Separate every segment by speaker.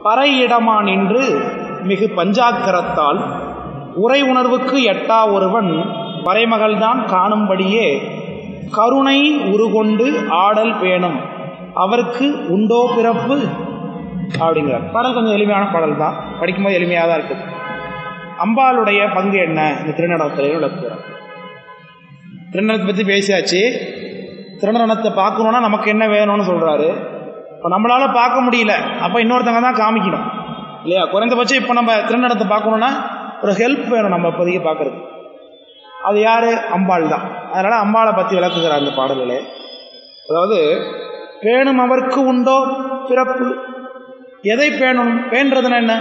Speaker 1: பறையிடமா நின்று மிகு பஞ்சாக்கரத்தால் உரை உணர்வுக்கு எட்டா ஒருவன் பறைமகள்தான் காணும்படியே கருணை உருகொண்டு ஆடல் பேணும் அவருக்கு உண்டோ பிறப்பு அப்படிங்கிறார் பாடல் கொஞ்சம் எளிமையான பாடல் தான் படிக்கும்போது எளிமையாக தான் இருக்குது அம்பாளுடைய பங்கு என்ன இந்த திருநடனத்தில் விளக்குகிறார் திருநடனத்தை பற்றி பேசியாச்சு திருநடனத்தை பார்க்கணுன்னா நமக்கு என்ன வேணும்னு சொல்கிறாரு இப்போ நம்மளால் பார்க்க முடியல அப்போ இன்னொருத்தங்க தான் காமிக்கணும் இல்லையா குறைந்தபட்சம் இப்போ நம்ம திருநடனத்தை பார்க்கணுன்னா ஒரு ஹெல்ப் வேணும் நம்ம இப்போதைக்கு பார்க்குறது அது யார் அம்பாள் தான் அதனால் அம்பாளை பற்றி விளக்குகிறார் அந்த பாடலில் அதாவது பேணும் அவருக்கு உண்டோ பிறப்பு எதை பேணணும் பேணுறதுன்னா என்ன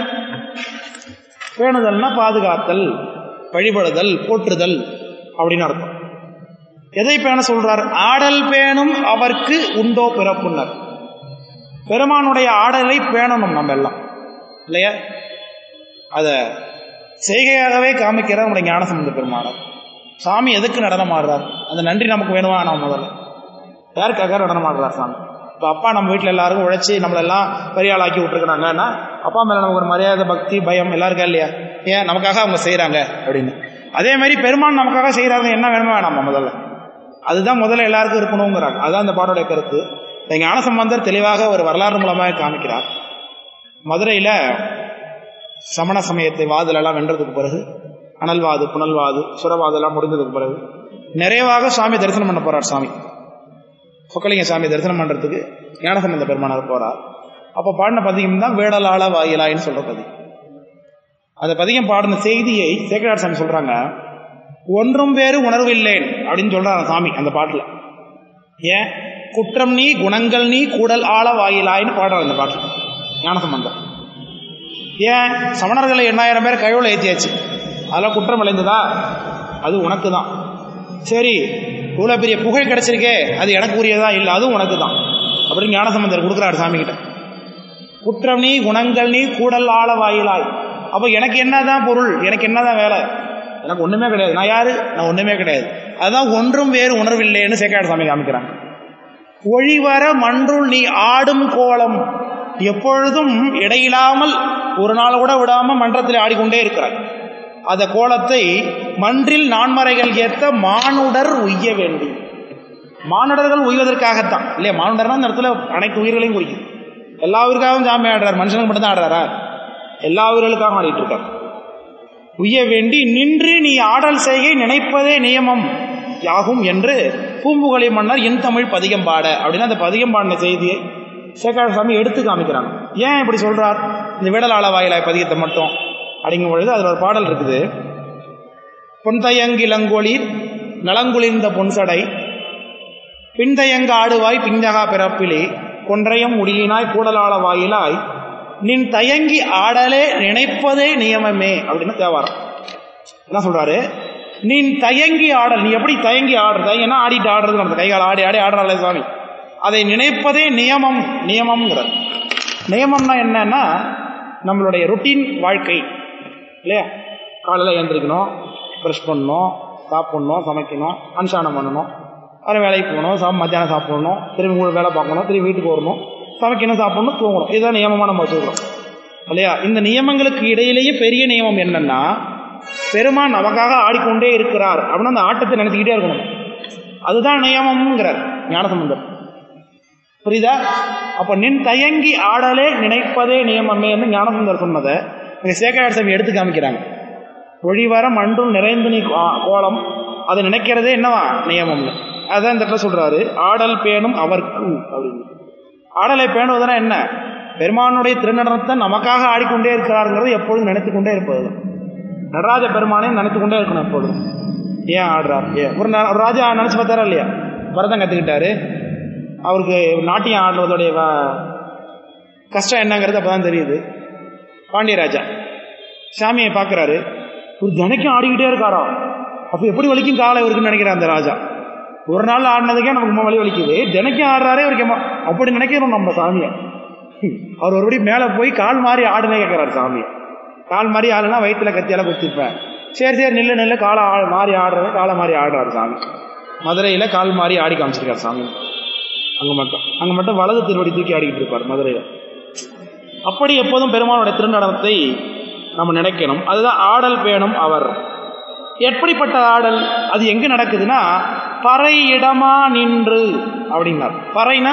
Speaker 1: பேணுதல்னா பாதுகாத்தல் வழிபடுதல் போற்றுதல் அப்படின்னு அர்த்தம் எதை பேண சொல்றார் ஆடல் பேணும் அவர்க்கு உண்டோ பிறப்புனர் பெருமானுடைய ஆடலை பேணணும் நம்ம எல்லாம் இல்லையா அதை செய்கையாகவே காமிக்கிற நம்முடைய ஞானசம்பந்த பெருமானர் சாமி எதுக்கு நடனம் ஆடுறார் அந்த நன்றி நமக்கு வேணுமா நான் முதல்ல யாருக்காக நடனம் ஆடுறார் சாமி இப்போ அப்பா நம்ம வீட்டில் எல்லாருக்கும் உழைச்சி நம்மளெல்லாம் பெரிய ஆளாக்கி விட்டுருக்குறாங்கன்னா அப்பா மேலே நமக்கு ஒரு மரியாதை பக்தி பயம் எல்லாம் இருக்கா இல்லையா ஏன் நமக்காக அவங்க செய்கிறாங்க அப்படின்னு அதே மாதிரி பெருமான் நமக்காக செய்கிறாங்க என்ன வேணுமா வேணாமா முதல்ல அதுதான் முதல்ல எல்லாருக்கும் இருக்கணுங்கிறாங்க அதுதான் இந்த பாடோடைய கருத்து இந்த ஞானசம்பந்தர் தெளிவாக ஒரு வரலாறு மூலமாக காமிக்கிறார் மதுரையில் சமண சமயத்தை வாதிலெல்லாம் வென்றதுக்கு பிறகு அனல்வாது புனல்வாது சுரவாது எல்லாம் முடிந்ததுக்கு பிறகு நிறைவாக சுவாமி தரிசனம் பண்ண போறார் சாமி சொக்கலிங்க சாமி தரிசனம் பண்ணுறதுக்கு ஞானசம்பந்த பெருமானார் போகிறார் அப்போ பாடின பதிகம் தான் வேடலாள வாயிலாயின்னு சொல்கிற பதிகம் அந்த பதிகம் பாடின செய்தியை சேக்கரார் சாமி சொல்கிறாங்க ஒன்றும் வேறு உணர்வில்லேன் அப்படின்னு சொல்கிறாங்க சாமி அந்த பாட்டில் ஏன் குற்றம் நீ குணங்கள் நீ கூடல் ஆள வாயிலாயின்னு பாடுறாங்க அந்த பாட்டில் ஞானசம்பந்தம் ஏன் சமணர்களை எண்ணாயிரம் பேர் கையோல ஏற்றியாச்சு அதெல்லாம் குற்றம் விளைந்ததா அது உனக்கு தான் சரி இவ்வளோ பெரிய புகழ் கிடைச்சிருக்கே அது எனக்கு உரியதா இல்லை அதுவும் உனக்கு தான் அப்படின்னு ஞானசம்பந்தர் கொடுக்குறாரு சாமி கிட்ட குற்றம் நீ குணங்கள் நீ கூடல் ஆள வாயிலாய் அப்போ எனக்கு என்னதான் பொருள் எனக்கு என்னதான் வேலை எனக்கு ஒன்றுமே கிடையாது நான் யாரு நான் ஒன்றுமே கிடையாது அதுதான் ஒன்றும் வேறு உணர்வில்லைன்னு சேக்காடு சாமி காமிக்கிறாங்க ஒழிவர மன்றுள் நீ ஆடும் கோலம் எப்பொழுதும் இடையிலாமல் ஒரு நாள் கூட விடாம மன்றத்தில் ஆடிக்கொண்டே இருக்கிறார் அந்த கோலத்தை மன்றில் நான்மறைகள் ஏத்த மானுடர் உய்ய வேண்டி மானுடர்கள் உய்வதற்காகத்தான் இல்லையா மானுடர்னா அந்த இடத்துல அனைத்து உயிர்களையும் குறிக்குது எல்லா உயிருக்காகவும் சாமி ஆடுறார் மனுஷனுக்கு மட்டும் தான் ஆடுறாரா எல்லா உயிர்களுக்காகவும் ஆடிட்டு இருக்கார் உய்ய வேண்டி நின்று நீ ஆடல் செய்கை நினைப்பதே நியமம் யாகும் என்று பூம்புகலி மன்னர் என் தமிழ் பதிகம் பாட அப்படின்னு அந்த பதிகம் பாடின செய்தியை சேக்கார சாமி எடுத்து காமிக்கிறாங்க ஏன் இப்படி சொல்றார் இந்த விடலாள வாயிலாய் பதிகத்தை மட்டும் அப்படிங்கும் பொழுது அதில் ஒரு பாடல் இருக்குது பொன்தயங்கிலங்கொளிர் நலங்குளிர்ந்த பொன்சடை பின்தயங்க ஆடுவாய் பிஞ்சகா பிறப்பிலே கொன்றையம் முடியினாய் கூடலாள வாயிலாய் நின் தயங்கி ஆடலே நினைப்பதே நியமமே அப்படின்னு தேவாரம் என்ன சொல்றாரு நின் தயங்கி ஆடல் நீ எப்படி தயங்கி ஆடுற தயங்கினா ஆடிட்டு ஆடுறது நம்ம கைகால் ஆடி ஆடி ஆடுறாள் சாமி அதை நினைப்பதே நியமம் நியமம்ங்கிறது நியமம்னா என்னன்னா நம்மளுடைய ருட்டீன் வாழ்க்கை இல்லையா காலையில் எழுந்திரிக்கணும் ப்ரெஷ் பண்ணணும் சாப்பிட்ணும் சமைக்கணும் அனுஷ்டானம் பண்ணணும் அப்புறம் வேலைக்கு போகணும் சா மத்தியானம் சாப்பிடணும் திரும்பி மூணு வேலை பார்க்கணும் திரும்பி வீட்டுக்கு வரணும் சமைக்கணும் சாப்பிடணும் தூங்கணும் இதுதான் நியமமாக நம்ம வச்சுக்கிறோம் இல்லையா இந்த நியமங்களுக்கு இடையிலேயே பெரிய நியமம் என்னன்னா பெருமான் நமக்காக ஆடிக்கொண்டே இருக்கிறார் அப்படின்னு அந்த ஆட்டத்தை நினைச்சுக்கிட்டே இருக்கணும் அதுதான் நியமம்ங்கிறார் ஞானசம்பந்தர் புரியுதா அப்போ நின் தயங்கி ஆடலே நினைப்பதே நியமமேன்னு ஞானசுந்தர் சொன்னதை இங்கே சேகரார் சாமி எடுத்து காமிக்கிறாங்க ஒழிவர மன்றும் நிறைந்து நீ கோ- கோலம் அதை நினைக்கிறதே என்னவா நியமம்னு அதான் இந்த இடத்துல சொல்றாரு ஆடல் பேணும் அவர்க்கு அப்படின்னு ஆடலை பேணுவதுனா என்ன பெருமானுடைய திருநடனத்தை நமக்காக ஆடிக்கொண்டே இருக்கிறாருங்கிறது எப்பொழுதும் நினைத்து கொண்டே இருப்பது நடராஜ பெருமானையும் நினைத்து கொண்டே இருக்கணும் எப்பொழுதும் ஏன் ஆடுறார் ஏன் ஒரு நா- ஒரு ராஜா நினச்சி பார்த்தாரா இல்லையா பரதம் கற்றுக்கிட்டாரு அவருக்கு நாட்டியம் ஆடுவதோடைய வ- கஷ்டம் என்னங்கிறது அப்போ தான் தெரியுது பாண்டியராஜா சாமியை பார்க்குறாரு ஒரு தினைக்கும் ஆடிக்கிட்டே இருக்காரா அப்போ எப்படி வலிக்கும் காலை இருக்குன்னு நினைக்கிறார் அந்த ராஜா ஒரு நாள் ஆடினதுக்கே நமக்கு ரொம்ப வலி வலிக்குது தினைக்கும் ஆடுறாரே அவருக்கு எம்மா- அப்படி நினைக்கிறோம் நம்ம சாமியை அவர் ஒருபடி மேலே போய் கால் மாறி ஆடுனே கேட்குறாரு சாமியை கால் மாறி ஆளுனா வயிற்றுல கத்தியால குத்திருப்பேன் சரி சரி நில்லு நில்லு காலை ஆ- மாறி ஆடுறது காலை மாறி ஆடுறாரு சாமி மதுரையில் கால் மாறி ஆடி காமிச்சிருக்காரு சாமி அங்கே மட்டும் அங்கே மட்டும் வலது திருவடி தூக்கி ஆடிக்கிட்டு இருப்பார் மதுரையில் அப்படி எப்போதும் பெருமானுடைய திருநடனத்தை நம்ம நினைக்கணும் அதுதான் ஆடல் பேணும் அவர் எப்படிப்பட்ட ஆடல் அது எங்க நடக்குதுன்னா பறை இடமா நின்று அப்படின்னார் பறைனா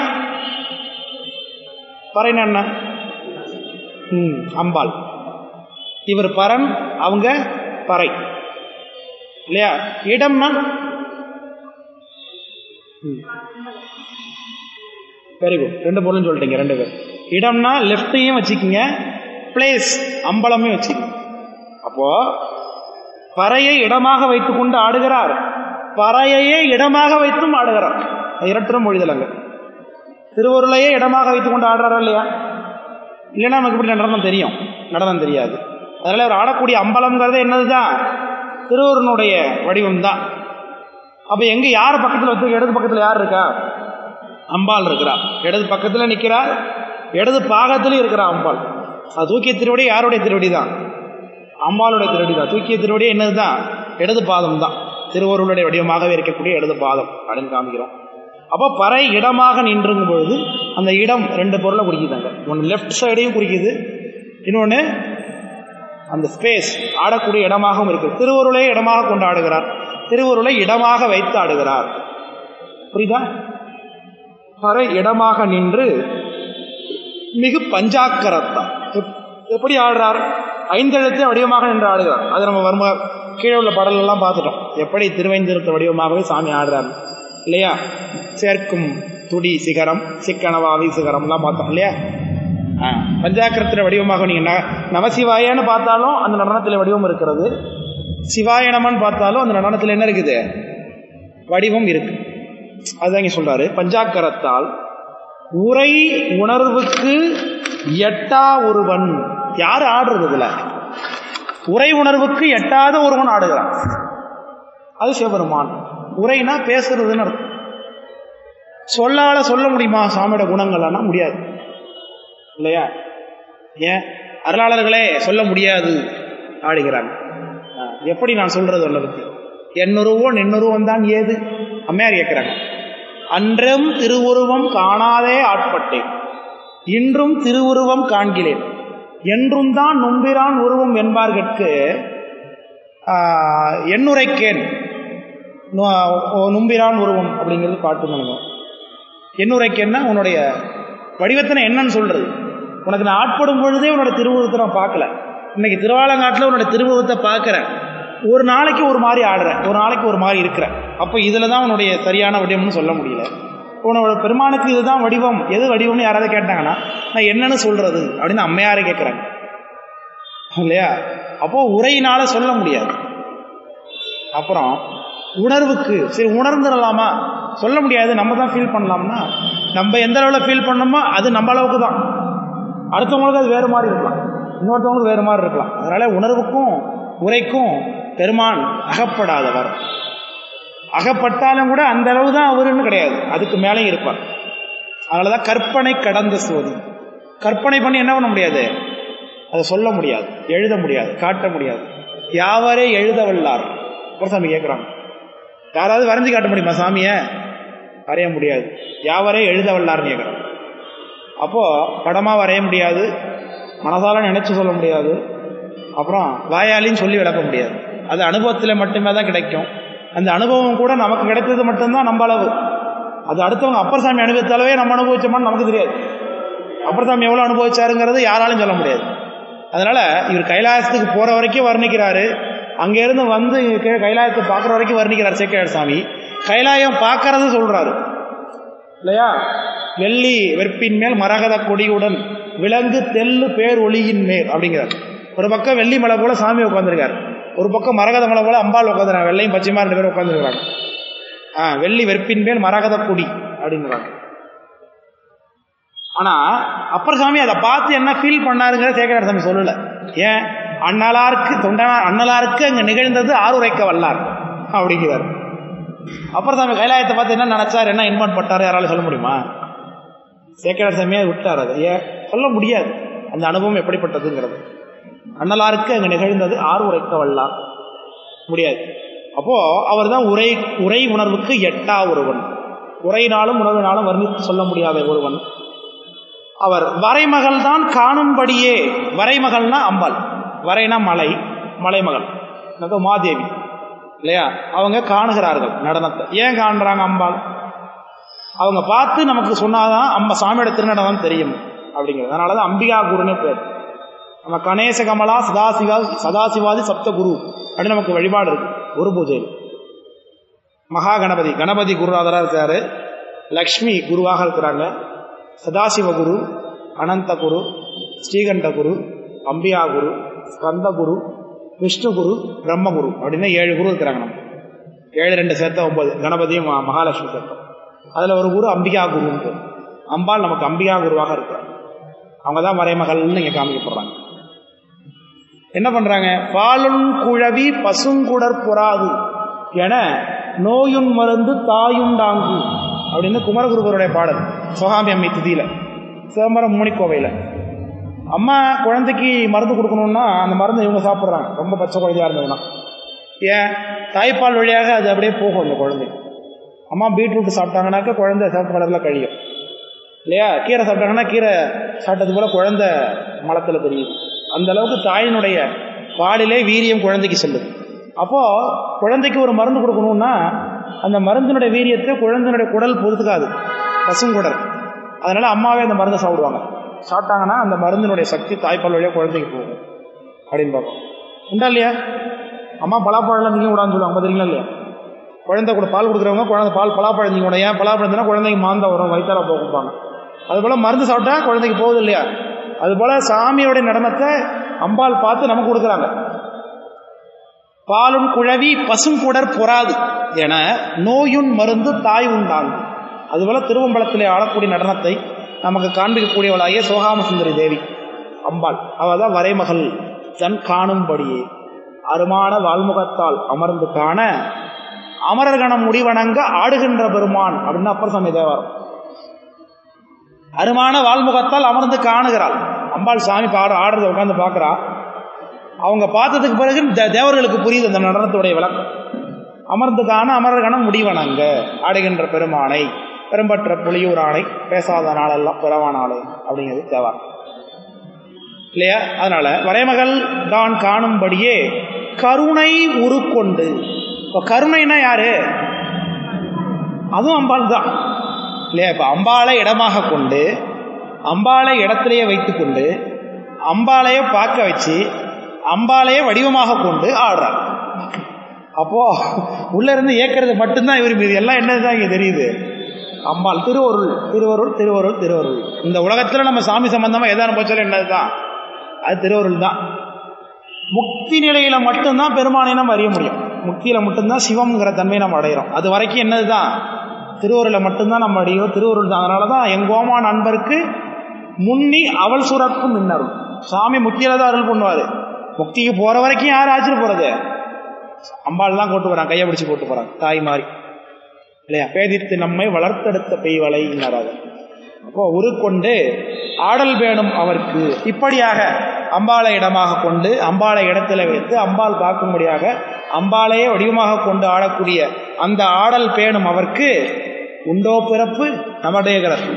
Speaker 1: பறைனா என்ன ம் அம்பாள் இவர் பரன் அவங்க பறை இல்லையா இடம்னா வெரி குட் ரெண்டு பொருளும் சொல்லிட்டீங்க ரெண்டு பேர் இடம்னா லெஃப்டையும் வச்சுக்கிங்க பிளேஸ் அம்பலமே வச்சுக்கோங்க அப்போ பறையை இடமாக வைத்துக்கொண்டு ஆடுகிறார் பறையையே இடமாக வைத்தும் ஆடுகிறார் இரட்டரும் மொழிதலங்க திருவருளையே இடமாக வைத்துக்கொண்டு ஆடுறாரா இல்லையா இல்லைன்னா நமக்கு இப்படி நடனம் தெரியும் நடனம் தெரியாது அதனால அவர் ஆடக்கூடிய அம்பலம்ங்கிறது என்னதுதான் திருவருனுடைய வடிவம் தான் அப்ப எங்க யார் பக்கத்தில் வச்சு இடது பக்கத்தில் யார் இருக்கா அம்பாள் இருக்கிறா இடது பக்கத்தில் நிற்கிறார் இடது பாகத்திலும் இருக்கிறா அம்பாள் அது தூக்கிய திருவடி யாருடைய திருவடி தான் அம்பாளுடைய திருவடி தான் தூக்கிய திருவடி என்னதுதான் இடது பாதம் தான் திருவருளுடைய வடிவமாகவே இருக்கக்கூடிய இடது பாதம் அப்படின்னு காமிக்கிறோம் அப்போ பறை இடமாக நின்றுங்கும் பொழுது அந்த இடம் ரெண்டு பொருளை குறிக்குதாங்க ஒன்று லெஃப்ட் சைடையும் குறிக்குது இன்னொன்று அந்த ஸ்பேஸ் ஆடக்கூடிய இடமாகவும் இருக்குது திருவருளை இடமாக கொண்டு ஆடுகிறார் திருவருளை இடமாக வைத்து ஆடுகிறார் புரியுதா பறை இடமாக நின்று மிகு பஞ்சாக்கரத்தான் எப்படி ஆடுறார் ஐந்தெழுத்தை வடிவமாக நின்று ஆடுகிறார் அது நம்ம வர்ம கீழே உள்ள பாடல் எல்லாம் பார்த்துட்டோம் எப்படி திருவைந்திருத்த வடிவமாகவே சாமி ஆடுறார் இல்லையா சேர்க்கும் துடி சிகரம் சிக்கனவாவி சிகரம்லாம் பார்த்தோம் இல்லையா பஞ்சாக்கரத்தில் வடிவமாக நீங்கள் ந நவசிவாயன்னு பார்த்தாலும் அந்த நடனத்தில் வடிவம் இருக்கிறது சிவாயணமன் பார்த்தாலும் அந்த நடனத்தில் என்ன இருக்குது வடிவம் இருக்கு அதுதான் இங்கே சொல்றாரு பஞ்சாக்கரத்தால் உரை உணர்வுக்கு எட்டா ஒருவன் யார் ஆடுறது இதுல உரை உணர்வுக்கு எட்டாத ஒருவன் ஆடுகிறான் அது சிவபெருமான் உரைனா பேசுறதுன்னு அர்த்தம் சொல்லால சொல்ல முடியுமா சாமியோட குணங்கள்னா முடியாது இல்லையா ஏன் அருளாளர்களே சொல்ல முடியாது ஆடுகிறாங்க எப்படி நான் சொல்றது உள்ள பத்தி என்னுருவம் நின்னுருவம் தான் ஏது அம்மையார் கேட்கிறாங்க அன்றும் திருவுருவம் காணாதே ஆட்பட்டேன் இன்றும் திருவுருவம் காண்கிறேன் என்றும் தான் நும்பிரான் உருவம் என்பார்கட்கு எண்ணுரைக்கேன் நும்பிரான் உருவம் அப்படிங்கிறது பாட்டு பண்ணுங்க எண்ணுரைக்கேன்னா உன்னுடைய வடிவத்தினை என்னன்னு சொல்றது உனக்கு நான் ஆட்படும் பொழுதே உன்னோட திருவுருவத்தை நான் பார்க்கல இன்னைக்கு திருவாலங்காட்டில் உன்னோட திருவுருவத்தை பார்க்குறேன் ஒரு நாளைக்கு ஒரு மாதிரி ஆடுறேன் ஒரு நாளைக்கு ஒரு மாதிரி இருக்கிறேன் அப்போ இதில் தான் உன்னுடைய சரியான வடிவம்னு சொல்ல முடியல உன்னோட பெருமானுக்கு இதுதான் வடிவம் எது வடிவம்னு யாராவது கேட்டாங்கன்னா நான் என்னன்னு சொல்றது அப்படின்னு அம்மையாரே கேட்குறாங்க இல்லையா அப்போ உரையினால சொல்ல முடியாது அப்புறம் உணர்வுக்கு சரி உணர்ந்துடலாமா சொல்ல முடியாது நம்ம தான் ஃபீல் பண்ணலாம்னா நம்ம எந்த அளவில் ஃபீல் பண்ணோமோ அது நம்ம அளவுக்கு தான் அடுத்தவங்களுக்கு அது வேறு மாதிரி இருக்கலாம் இன்னொருத்தவங்களுக்கு வேறு மாதிரி இருக்கலாம் அதனால உணர்வுக்கும் உரைக்கும் பெருமான் அகப்படாதவர் அகப்பட்டாலும் கூட அந்த அளவு தான் அவருன்னு கிடையாது அதுக்கு மேலேயும் இருப்பார் அதனால தான் கற்பனை கடந்த சோதி கற்பனை பண்ணி என்ன பண்ண முடியாது அதை சொல்ல முடியாது எழுத முடியாது காட்ட முடியாது யாவரே எழுத வல்லார் சாமி கேட்குறாங்க யாராவது வரைஞ்சி காட்ட முடியுமா சாமியை வரைய முடியாது யாவரே எழுத வல்லார்னு கேட்குறாங்க அப்போது படமாக வரைய முடியாது மனசால நினைச்சு சொல்ல முடியாது அப்புறம் வாயாலின்னு சொல்லி விளக்க முடியாது அது அனுபவத்தில் மட்டுமே தான் கிடைக்கும் அந்த அனுபவம் கூட நமக்கு கிடைத்தது மட்டும்தான் நம்ம அளவு அது அடுத்தவங்க அப்பர் சாமி அனுபவித்தாலவே நம்ம அனுபவிச்சோமான்னு நமக்கு தெரியாது அப்பர் சாமி எவ்வளோ அனுபவிச்சாருங்கிறது யாராலும் சொல்ல முடியாது அதனால இவர் கைலாயத்துக்கு போற வரைக்கும் வர்ணிக்கிறாரு அங்கேருந்து வந்து கீழே கைலாயத்தை பார்க்குற வரைக்கும் வர்ணிக்கிறார் சேக்கையார் சாமி கைலாயம் பார்க்கறது சொல்றாரு இல்லையா வெள்ளி வெற்பின் மேல் மரகத கொடியுடன் விலங்கு தெல்லு பேர் ஒளியின் மேல் அப்படிங்கிறார் ஒரு பக்கம் வெள்ளி மலை போல சாமி உட்காந்துருக்கார் ஒரு பக்கம் மரகத மலை போல அம்பாள் உட்காந்துருக்காங்க வெள்ளையும் பச்சைமா ரெண்டு பேரும் உட்காந்துருக்காங்க ஆ வெள்ளி வெற்பின் மேல் மரகத கொடி அப்படிங்கிறாங்க ஆனா அப்பர் சாமி அதை பார்த்து என்ன ஃபீல் பண்ணாருங்கிற சேகரார் சாமி சொல்லல ஏன் அண்ணலாருக்கு தொண்டனா அண்ணலாருக்கு அங்க நிகழ்ந்தது ஆறுரைக்க வல்லார் அப்படிங்கிறார் அப்பர் சாமி கைலாயத்தை பார்த்து என்ன நினைச்சார் என்ன இன்வால்வ் பட்டார் யாராலும் சொல்ல முடியுமா சேக்கரார் சாமியை விட்டார் அதை ஏன் சொல்ல முடியாது அந்த அனுபவம் எப்படிப்பட்டதுங்கிறது அண்ணலாருக்கு அங்கே நிகழ்ந்தது ஆறு உரைக்க வல்லார் முடியாது அப்போ அவர் தான் உரை உரை உணர்வுக்கு எட்டா ஒருவன் உரையினாலும் உணர்வினாலும் வர்ணித்து சொல்ல முடியாத ஒருவன் அவர் வரைமகள் தான் காணும்படியே வரைமகள்னா அம்பாள் வரைனா மலை மலைமகள் எனக்கு மாதேவி இல்லையா அவங்க காணுகிறார்கள் நடனத்தை ஏன் காணுறாங்க அம்பாள் அவங்க பார்த்து நமக்கு சொன்னாதான் அம்ப சாமியோட திருநடனம் தெரியும் அப்படிங்கிறது அதனால தான் அம்பிகா குருன்னு பேர் நம்ம கணேச கமலா சதாசிவா சதாசிவாதி சப்த குரு அப்படின்னு நமக்கு வழிபாடு இருக்கு குரு பூஜையில் மகா கணபதி கணபதி குருநாதராக இருக்காரு லக்ஷ்மி குருவாக இருக்கிறாங்க சதாசிவ குரு அனந்த குரு ஸ்ரீகண்ட குரு அம்பியா குரு ஸ்கந்த குரு விஷ்ணு குரு பிரம்மகுரு அப்படின்னு ஏழு குரு இருக்கிறாங்க நம்ம ஏழு ரெண்டு சேர்த்த ஒன்பது கணபதியும் ம- மகாலட்சுமி சேர்த்தோம் அதில் ஒரு குரு அம்பிகா குருன்ட்டு அம்பாள் நமக்கு அம்பிகா குருவாக இருக்கிறாங்க அவங்க தான் மறைமகள்னு இங்கே காமிக்கப்படுறாங்க என்ன பண்றாங்க பாலுன் குழவி பசுங்குடற் பொறாது என நோயுன் மருந்து தாயுண்டாங்கு அப்படின்னு குமரகுருபருடைய பாடல் சுகாமி அம்மை திதியில சிதம்பரம் மூணிக்கோவையில் அம்மா குழந்தைக்கு மருந்து கொடுக்கணும்னா அந்த மருந்து இவங்க சாப்பிட்றாங்க ரொம்ப பச்சை குழந்தையா இருந்ததுன்னா ஏன் தாய்ப்பால் வழியாக அது அப்படியே போகும் அந்த குழந்தைக்கு அம்மா பீட்ரூட் சாப்பிட்டாங்கனாக்கா குழந்தை சிவப்பு கலரில் கழியும் இல்லையா கீரை சாப்பிட்டாங்கன்னா கீரை சாப்பிட்டது போல குழந்தை மலத்தில் தெரியுது அந்த அளவுக்கு தாயினுடைய பாலிலே வீரியம் குழந்தைக்கு செல்லுது அப்போ குழந்தைக்கு ஒரு மருந்து கொடுக்கணும்னா அந்த மருந்தினுடைய வீரியத்தை குழந்தையினுடைய குடல் பொறுத்துக்காது பசுங்குடல் அதனால அம்மாவே அந்த மருந்தை சாப்பிடுவாங்க சாப்பிட்டாங்கன்னா அந்த மருந்தினுடைய சக்தி தாய்ப்பால் வழியாக குழந்தைக்கு போகும் அப்படின்னு பார்ப்போம் உண்டா இல்லையா அம்மா பலாப்பழம் நீங்கள் விடான்னு சொல்லுவாங்க பார்த்துறீங்களா இல்லையா குழந்தை கூட பால் கொடுக்குறவங்க குழந்தை பால் பலாப்பழம் நீங்கள் கூட ஏன் பலாப்பழம் தின்னா குழந்தைக்கு மாந்தம் வரும் வயிற்றால போகும்பாங்க அதுபோல் மருந்து சாப்பிட்டா குழந்தைக்கு போகுது இல்லையா அதுபோல் சாமியோட நடனத்தை அம்பாள் பார்த்து நமக்கு கொடுக்குறாங்க பாலும் குழவி பசுங்குடர் பொறாது என நோயுன் மருந்து தாய் உண்டாகும் அதுபோல திருவம்பலத்திலே ஆளக்கூடிய நடனத்தை நமக்கு காண்பிக்கக்கூடியவளாகிய சோகாம சுந்தரி தேவி அம்பாள் அவள் தான் வரைமகள் தன் காணும்படியே அருமான வால்முகத்தால் அமர்ந்து காண அமரர்கணம் முடிவணங்க ஆடுகின்ற பெருமான் அப்படின்னு அப்பர் சாமி தேவாரம் அருமான வால்முகத்தால் அமர்ந்து காணுகிறாள் அம்பாள் சாமி பாட ஆடுறத உட்காந்து பார்க்குறா அவங்க பார்த்ததுக்கு பிறகு தே- தேவர்களுக்கு புரியுது அந்த நடனத்துடைய விளக்கம் அமர்ந்து காண அமரர்கணம் முடிவணங்க ஆடுகின்ற பெருமானை பெரும்பற்ற புலியூர் ஆணை பேசாத நாளெல்லாம் பிறவானாளே அப்படிங்கிறது தேவாரம் இல்லையா அதனால வரைமகள் தான் காணும்படியே கருணை உருக்கொண்டு இப்போ கருணைனா யாரு அதுவும் அம்பாள் தான் இல்லையா இப்போ அம்பாளை இடமாக கொண்டு அம்பாளை இடத்திலேயே வைத்துக்கொண்டு அம்பாளையே பார்க்க வச்சு அம்பாளையே வடிவமாக கொண்டு ஆடுறார் அப்போ உள்ள இருந்து ஏக்கிறது மட்டும்தான் இவர் மீது எல்லாம் என்னதுதான் இங்க தெரியுது அம்பாள் திருவருள் திருவருள் திருவருள் திருவருள் இந்த உலகத்துல நம்ம சாமி சம்பந்தமா எதை அனுபவிச்சாலும் என்னதுதான் அது திருவருள் தான் முக்தி நிலையில மட்டும்தான் பெருமானை நம்ம அறிய முடியும் முக்தியில மட்டும்தான் சிவம்ங்கிற தன்மையை நம்ம அடையிறோம் அது வரைக்கும் என்னதுதான் திருவருளை மட்டும்தான் நம்ம அடையும் திருவருள் தான் அதனால தான் எங்கோமா நண்பருக்கு முன்னி அவள் சுரக்கும் மின்னருள் சாமி முக்தியில தான் அருள் பண்ணுவாரு முக்திக்கு போற வரைக்கும் யார் ஆச்சுட்டு போறது அம்பாள் தான் கூட்டு போறாங்க கையை பிடிச்சு கூட்டு போறாங்க தாய் மாதிரி இல்லையா பேதித்து நம்மை வளர்த்தெடுத்த பெய்வலைங்கிறாரு அப்போ உருக்கொண்டு ஆடல் வேணும் அவருக்கு இப்படியாக அம்பாளை இடமாக கொண்டு அம்பாளை இடத்துல வைத்து அம்பாள் பார்க்கும்படியாக அம்பாளையே வடிவமாக கொண்டு ஆடக்கூடிய அந்த ஆடல் பேணும் அவருக்கு உண்டோ பிறப்பு நம்முடைய கிடப்பு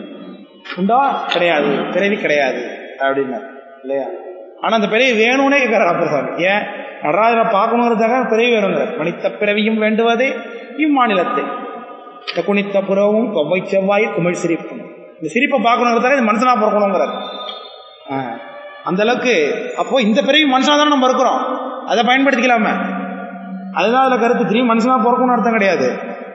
Speaker 1: உண்டா கிடையாது பிறவி கிடையாது அப்படின்னார் இல்லையா ஆனா அந்த பிறவி வேணும்னே கேட்கிறார் அப்பசாமி ஏன் நடராஜரை பார்க்கணுங்கிறதுக்காக பிறவி வேணுங்கிறார் மனித பிறவியும் வேண்டுவதே இம்மாநிலத்தை இந்த குனித்த புறவும் கொவ்வை செவ்வாய் குமிழ் சிரிப்பும் இந்த சிரிப்பை பார்க்கணுங்கிறதுக்காக இந்த மனுஷனா பிறக்கணுங்கிறார் ஆ. அந்த அளவுக்கு அப்போ இந்த பிறவி மனுஷனா தானே நம்ம இருக்கிறோம் அதை பயன்படுத்திக்கலாமே அதுதான் அதில் கருத்து திரும்பி மனுஷனா பிறக்கணும்னு அர்த்தம் கிடையாது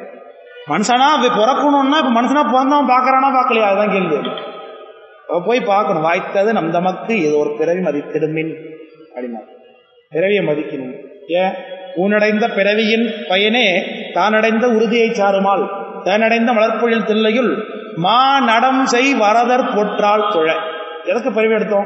Speaker 1: மனுஷனா இப்ப பிறக்கணும்னா இப்போ மனுஷனா பிறந்தவன் பார்க்கறானா பார்க்கலையா அதுதான் கேள்வி அப்ப போய் பார்க்கணும் வாய்த்தது நம் தமக்கு இது ஒரு பிறவி மதித்திடுமின் அப்படின்னா பிறவியை மதிக்கணும் ஏன் ஊனடைந்த பிறவியின் பயனே தானடைந்த உறுதியை சாருமால் தானடைந்த மலர்ப்பொழில் தில்லையுள் மா நடம் செய் வரதர் போற்றால் துழ எதுக்கு பிறவி எடுத்தோம்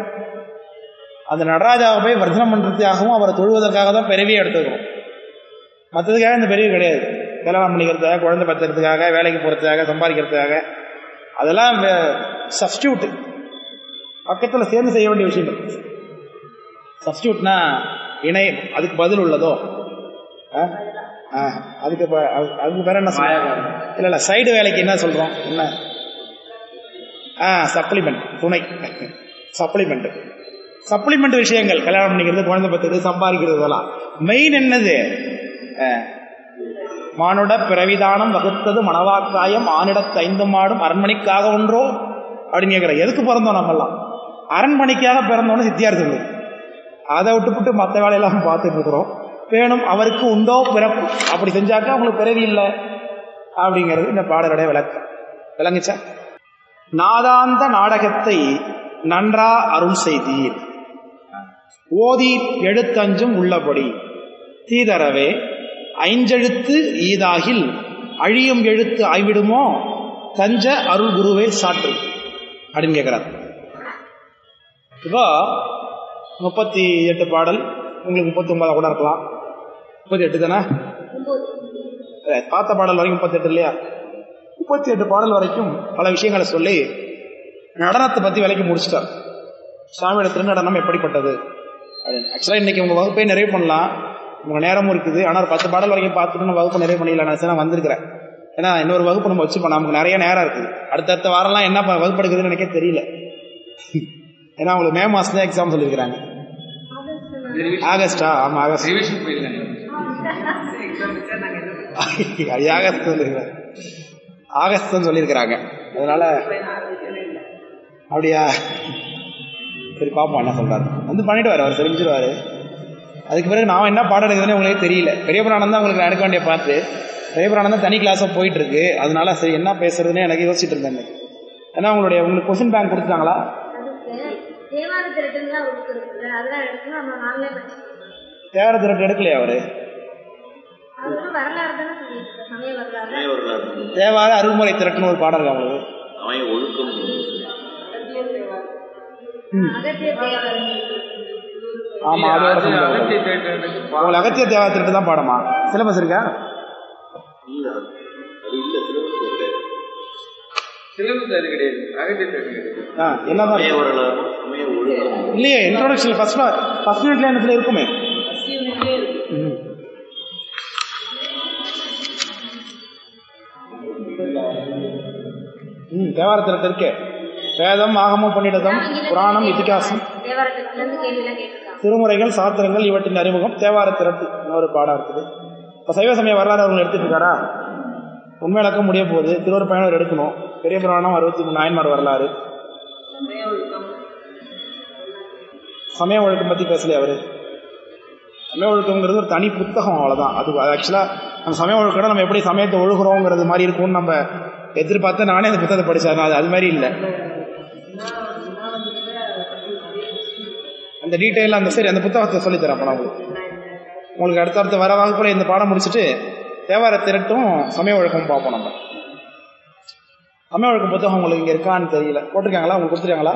Speaker 1: அந்த நடராஜாவை போய் வர்த்தனம் பண்ணுறதுக்காகவும் அவரை தொழுவதற்காக தான் பிறவியை எடுத்துக்கிறோம் மற்றதுக்காக இந்த பிறவி கிடையாது கல்யாணம் பண்ணிக்கிறதுக்காக குழந்தை பத்துறதுக்காக வேலைக்கு போகிறதுக்காக சம்பாதிக்கிறதுக்காக அதெல்லாம் சப்ஸ்டியூட் பக்கத்தில் சேர்ந்து செய்ய வேண்டிய விஷயங்கள் சப்ஸ்டியூட்னா இணை அதுக்கு பதில் உள்ளதோ ஆ? ஆ, அதுக்கு இப்ப- அது- அதுக்கு பேர் என்ன சொல்றோம் இல்லை இல்லை சைடு வேலைக்கு என்ன சொல்கிறோம் என்ன ஆ சப்ளிமெண்ட் துணை சப்ளிமெண்ட் சப்ளிமெண்ட் விஷயங்கள் கல்யாணம் பண்ணிக்கிறது குழந்தை பத்துறது சம்பாதிக்கிறது இதெல்லாம் மெயின் என்னது ஆ, மானுட பிறவிதானம் வகுத்தது மணவாக்காயம் ஆனிடத்து ஐந்து மாடும் அரண்மனைக்காக ஒன்றோ அப்படின்னு கேட்குற எதுக்கு பிறந்தோம் நம்மெல்லாம் அரண்மனைக்காக பிறந்தோன்னு சித்தியார் சொல்லுது அதை விட்டுப்புட்டு மற்ற வேலையெல்லாம் பார்த்துட்டு இருக்கிறோம் பேணும் அவருக்கு உண்டோ பிறப்பு அப்படி செஞ்சாக்கா அவங்களுக்கு பிறவி இல்லை அப்படிங்கிறது இந்த பாடலுடைய விளக்கம் விளங்குச்சா நாதாந்த நாடகத்தை நன்றா அருள் செய்தீர் ஓதி எழுத்தஞ்சும் உள்ளபடி தீதரவே ஐஞ்செழுத்து ஈதாகில் அழியும் எழுத்து ஆய்விடுமோ தஞ்ச அருள் குருவே சாற்று அப்படின்னு கேட்கிறார் இப்போ முப்பத்தி எட்டு பாடல் உங்களுக்கு முப்பத்தி ஒன்பதா கூட இருக்கலாம் முப்பத்தி எட்டு தானே அஹ் பார்த்த பாடல் வரைக்கும் முப்பத்தி எட்டு இல்லையா முப்பத்தி எட்டு பாடல் வரைக்கும் பல விஷயங்களை சொல்லி நடனத்தை பற்றி விலைக்கு முடிச்சிட்டார் சாமியோட திருநடனம் எப்படிப்பட்டது ஆக்சுவலாக இன்னைக்கு உங்கள் வகுப்பை நிறைவு பண்ணலாம் உங்கள் நேரமும் இருக்குது ஆனால் ஒரு பத்து பாடல் வரைக்கும் பார்த்துட்டு நான் வகுப்பு நிறைவு பண்ணிடலாம் நினச்சி நான் வந்திருக்கிறேன் ஏன்னா இன்னொரு வகுப்பு நம்ம வச்சுப்போம் நமக்கு நிறைய நேரம் இருக்குது அடுத்தடுத்த வாரம்லாம் என்ன ப- வகுப்பு எடுக்குதுன்னு எனக்கே தெரியல ஏன்னா அவங்களுக்கு மே மாதம் தான் எக்ஸாம் சொல்லியிருக்கிறாங்க ஆகஸ்டா ஆமாம் ஆகஸ்ட்
Speaker 2: ரிவிஷன் போயிருக்காங்க
Speaker 1: அது ஆகஸ்ட் சொல்லியிருக்கிறாங்க ஆகஸ்ட் தான் சொல்லியிருக்கிறாங்க அதனால அப்படியா சரி பார்ப்போம் என்ன சொல்றாரு வந்து பண்ணிடுவார் அவர் தெரிஞ்சிருவாரு அதுக்கு பிறகு நான் என்ன பாடம் எடுக்குதுன்னு உங்களுக்கு தெரியல பெரிய புராணம் தான் உங்களுக்கு நான் எடுக்க வேண்டிய பார்த்து பெரிய புராணம் தான் தனி கிளாஸாக போயிட்டு இருக்கு அதனால சரி என்ன பேசுறதுன்னு எனக்கு யோசிச்சுட்டு இருந்தேன் இன்னைக்கு. ஏன்னா உங்களுடைய உங்களுக்கு கொஸ்டின் பேங்க் கொடுத்துட்டாங்களா
Speaker 3: தேவார திருட்டுன்னு ஒரு புக் இருக்குல்ல அதெல்லாம் எடுக்கணும் நம்ம நாங்களே படிச்சுக்கணும்
Speaker 1: தேவர திரட்டு எடுக்கலையா அவரு
Speaker 3: அது வந்து வரலாறு தானே சொல்லிட்டு சமய வரலாறு
Speaker 1: தேவார அருள்முறை திரட்டுன்னு ஒரு பாடம் இருக்கு அவங்களுக்கு
Speaker 4: அவன் ஒழுக்கம்
Speaker 3: அகத்திய தேவாரம்
Speaker 1: ஆமா அதோட சம்பந்தம்.
Speaker 2: அகத்திய தேட்டருக்கு
Speaker 1: உங்களுக்கு அகத்திய தேவார திரட்டு தான் பாடமா சிலபஸ் இருக்கா
Speaker 4: இல்ல அது இல்ல சிலபஸ் இல்லை
Speaker 2: சிலபஸ் அது கிடையாது அகத்திய தேட்டர் கிடையாது
Speaker 1: ஆ என்னதான்
Speaker 4: சமய
Speaker 1: இருக்கு?
Speaker 4: வரலாறு சமய ஒழுக்கம்
Speaker 1: இல்லையே இன்ட்ரோடக்ஷன் ஃபர்ஸ்ட் ஃபர்ஸ்ட் யூனிட்ல எனக்கு இருக்குமே ம். ம் தேவார திரட்டு இருக்கு வேதம் ஆகமம் பன்னிடதம் புராணம் இதிகாசம்
Speaker 3: தேவார திருட்டுல இருந்து கேள்வி எல்லாம் கேட்டிருக்காங்க
Speaker 1: திருமுறைகள் சாத்திரங்கள் இவற்றின் அறிமுகம் தேவார திரட்டு ஒரு பாடம் இருக்குது இப்போ சைவ சமய வரலாறு அவங்க எடுத்துட்டு இருக்காரா உண்மை இழக்க முடிய போகுது திருவரு பயணம் எடுக்கணும் பெரிய புராணம் அறுபத்தி மூணு நாயன்மார் வரலாறு சமய ஒழுக்கம் பற்றி பேசலையே அவரு சமய ஒழுக்கம்ங்கிறது ஒரு தனி புத்தகம் அவ்வளோதான் அது ஆக்சுவலாக நம்ம சமய ஒழுக்கம் நம்ம எப்படி சமயத்தை ஒழுகுறோங்கிறது மாதிரி இருக்கும்னு நம்ம எதிர்பார்த்து நானே அந்த புத்தகத்தை படித்தேன் அது அது மாதிரி இல்லை அந்த டீட்டெயில் அந்த சரி அந்த புத்தகத்தை சொல்லித்தரேன் அப்போ நான் உங்களுக்கு உங்களுக்கு அடுத்தடுத்த வர வகுப்புல இந்த பாடம் முடிச்சுட்டு தேவார திரட்டும் சமய ஒழுக்கம் பார்ப்போம் நம்ம சமய ஒழுக்கம் புத்தகம் உங்களுக்கு இங்கே இருக்கான்னு தெரியல போட்டிருக்காங்களா உங்களுக்கு கொடுத்துருக்காங்களா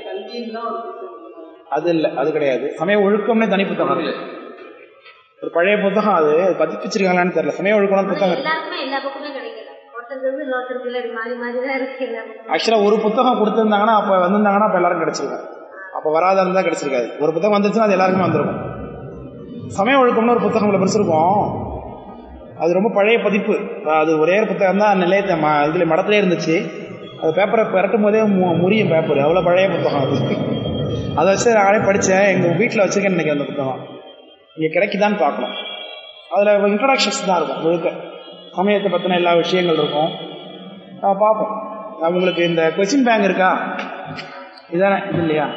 Speaker 1: அது இல்லை அது கிடையாது சமய ஒழுக்கம்னே தனி புத்தகம் இருக்கு ஒரு பழைய புத்தகம் அது அது பதிப்பிச்சிருக்காங்களான்னு தெரியல சமய ஒழுக்கம் புத்தகம் இருக்கு
Speaker 3: எல்லாருக்குமே எல்லா பக்கமே கிடைக்கல ஒருத்தருக்கு இருந்து இன்னொருத்தருக்கு இல்லை மாறி மாறி தான் இருக்கு எல்லா பக்கமும்.
Speaker 1: ஆக்சுவலாக ஒரு புத்தகம் கொடுத்துருந்தாங்கன்னா அப்போ வந்திருந்தாங்கன்னா அப்போ எல்லாரும் கிடைச்சிருக்கும் அப்போ வராத இருந்தால் கிடைச்சிருக்காது ஒரு புத்தகம் வந்துருச்சுன்னா அது எல்லாருக்குமே வந்திருக்கும் சமய ஒழுக்கம்னு ஒரு புத்தகம் இவ்வளோ பெருசு இருக்கும் அது ரொம்ப பழைய பதிப்பு அது ஒரே ஒரு புத்தகம் தான் நிலையத்தை ம இதில் மடத்துலேயே இருந்துச்சு அது பேப்பரை பெரட்டும் போதே மு முறியும் பேப்பர் அவ்வளோ பழைய புத்தகம் அது அதை வச்சு நானே படித்தேன் எங்கள் வீட்டில் வச்சுருக்கேன் நினைக்கிறேன் அந்த புத்தகம் இங்கே கிடைக்குதான்னு பார்க்கணும் அதில் இன்ட்ரடக்ஷன்ஸ் தான் இருக்கும் முழுக்க சமயத்தை பற்றின எல்லா விஷயங்கள் இருக்கும் நம்ம பார்ப்போம் நான் உங்களுக்கு இந்த கொஸ்டின் பேங்க் இருக்கா இதானே இது இல்லையா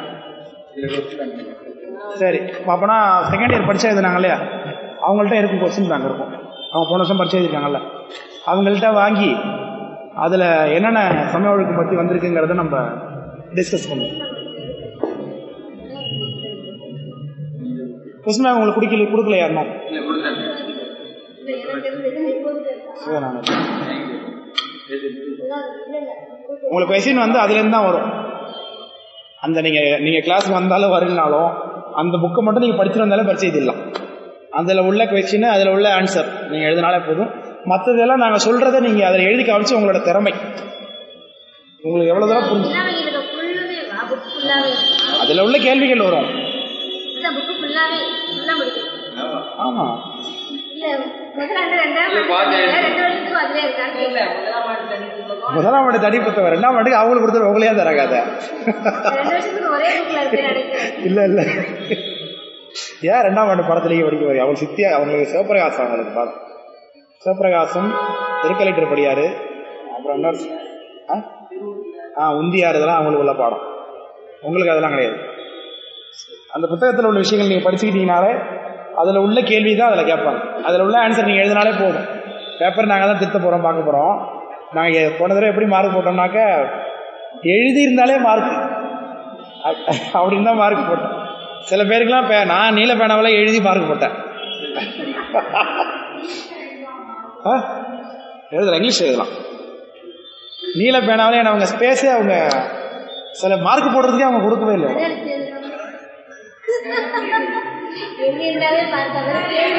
Speaker 1: சரி அப்போனா செகண்ட் இயர் படிச்சா எழுதுனாங்க இல்லையா அவங்கள்ட்ட இருக்கும் கொஸ்டின் பேங்க் இருக்கும் அவங்க போன வருஷம் படிச்சு எழுதிருக்காங்கல்ல அவங்கள்ட்ட வாங்கி அதில் என்னென்ன சமய ஒழுக்கம் பற்றி வந்திருக்குங்கிறத நம்ம டிஸ்கஸ் பண்ணுவோம் கொஸ்டின் பேங்க் உங்களுக்கு குடிக்கல கொடுக்கலையா இன்னும்
Speaker 2: இல்லை கொடுத்தாங்க
Speaker 3: இல்லை, எனக்கு தெரிஞ்சது இப்போது இருக்கா?
Speaker 1: சரி, நான்
Speaker 3: இல்லை, இல்லை.
Speaker 1: உங்களுக்கு கொஸ்டின் வந்து அதுலேருந்து தான் வரும் அந்த நீங்கள் நீங்கள் கிளாஸ்க்கு வந்தாலும் வரலனாலும் அந்த புக்கை மட்டும் நீங்கள் படிச்சுட்டு வந்தாலும் பரிச்சை எழுதிடலாம் அதில் உள்ள கொஸ்டின் அதில் உள்ள ஆன்சர் நீங்கள் எழுதினாலே போதும் மற்றதெல்லாம் நாங்கள் சொல்கிறத நீங்கள் அதில் எழுதி காமிச்சு உங்களோட திறமை உங்களுக்கு எவ்வளோ தூரம் புரிஞ்சு
Speaker 3: இல்லாம இதுல ஃபுல்லுமே வா புக் ஃபுல்லாவே
Speaker 1: அதில் உள்ள கேள்விகள் வரும்
Speaker 3: இல்ல புக் ஃபுல்லாவே ஃபுல்லா முடிக்கணும்
Speaker 1: ஆமாம்
Speaker 3: இல்ல முதலாண்டு ரெண்டாம்
Speaker 2: இல்ல,
Speaker 3: ஆண்டு
Speaker 2: பாத்து.
Speaker 3: சொன்னீங்கல்ல, ரெண்டு வருஷத்துக்கு அதுலயே இருக்கான்னு
Speaker 5: இல்ல
Speaker 3: கேட்டேன்.
Speaker 5: முதலாம் ஆண்டு தனித்துவம்
Speaker 1: முதலாம் ஆண்டு தனி புத்தகம் ரெண்டாம் ஆண்டுக்கு அவங்களுக்கு கொடுத்துரு உங்களையே தராகாத
Speaker 3: ரெண்டு வருஷத்துக்கு ஒரே புக்ல இருக்கு நினைக்கிறேன்
Speaker 1: இல்ல இல்ல ஏன் ரெண்டாம் ஆண்டு படத்துலேயே படிக்க போய் அவங்க சித்தியா அவங்களுக்கு சிவபிரகாசம் அவங்களுக்கு பாடம் சிவபிரகாசம் திருக்கலைட்டர் படியாரு அப்புறம் என்ன ஆ? ஆ உந்தியார் இதெல்லாம் அவங்களுக்கு உள்ள பாடம் உங்களுக்கு அதெல்லாம் கிடையாது அந்த புத்தகத்தில் உள்ள விஷயங்கள் நீங்கள் படிச்சுக்கிட்டீங்கனாலே அதில் உள்ள கேள்வி தான் அதில் கேட்பாங்க அதில் உள்ள ஆன்சர் நீங்கள் எழுதினாலே போதும் பேப்பர் நாங்கள் தான் திருத்த போகிறோம் பார்க்க போகிறோம் நாங்கள் போன தடவை எப்படி மார்க் போட்டோம்னாக்க எழுதியிருந்தாலே மார்க் அப்படின்னு தான் மார்க் போட்டேன் சில பேருக்குலாம் பே நான் நீல பேனாவில் எழுதி மார்க் போட்டேன் ஆ எழுதலாம் இங்கிலீஷ் எழுதலாம் நீல பேனாவிலே என்ன அவங்க ஸ்பேஸே அவங்க சில மார்க் போடுறதுக்கே அவங்க கொடுக்கவே இல்லை
Speaker 3: அதே இருக்கு. எப்படி இருந்தாலே பார்த்தா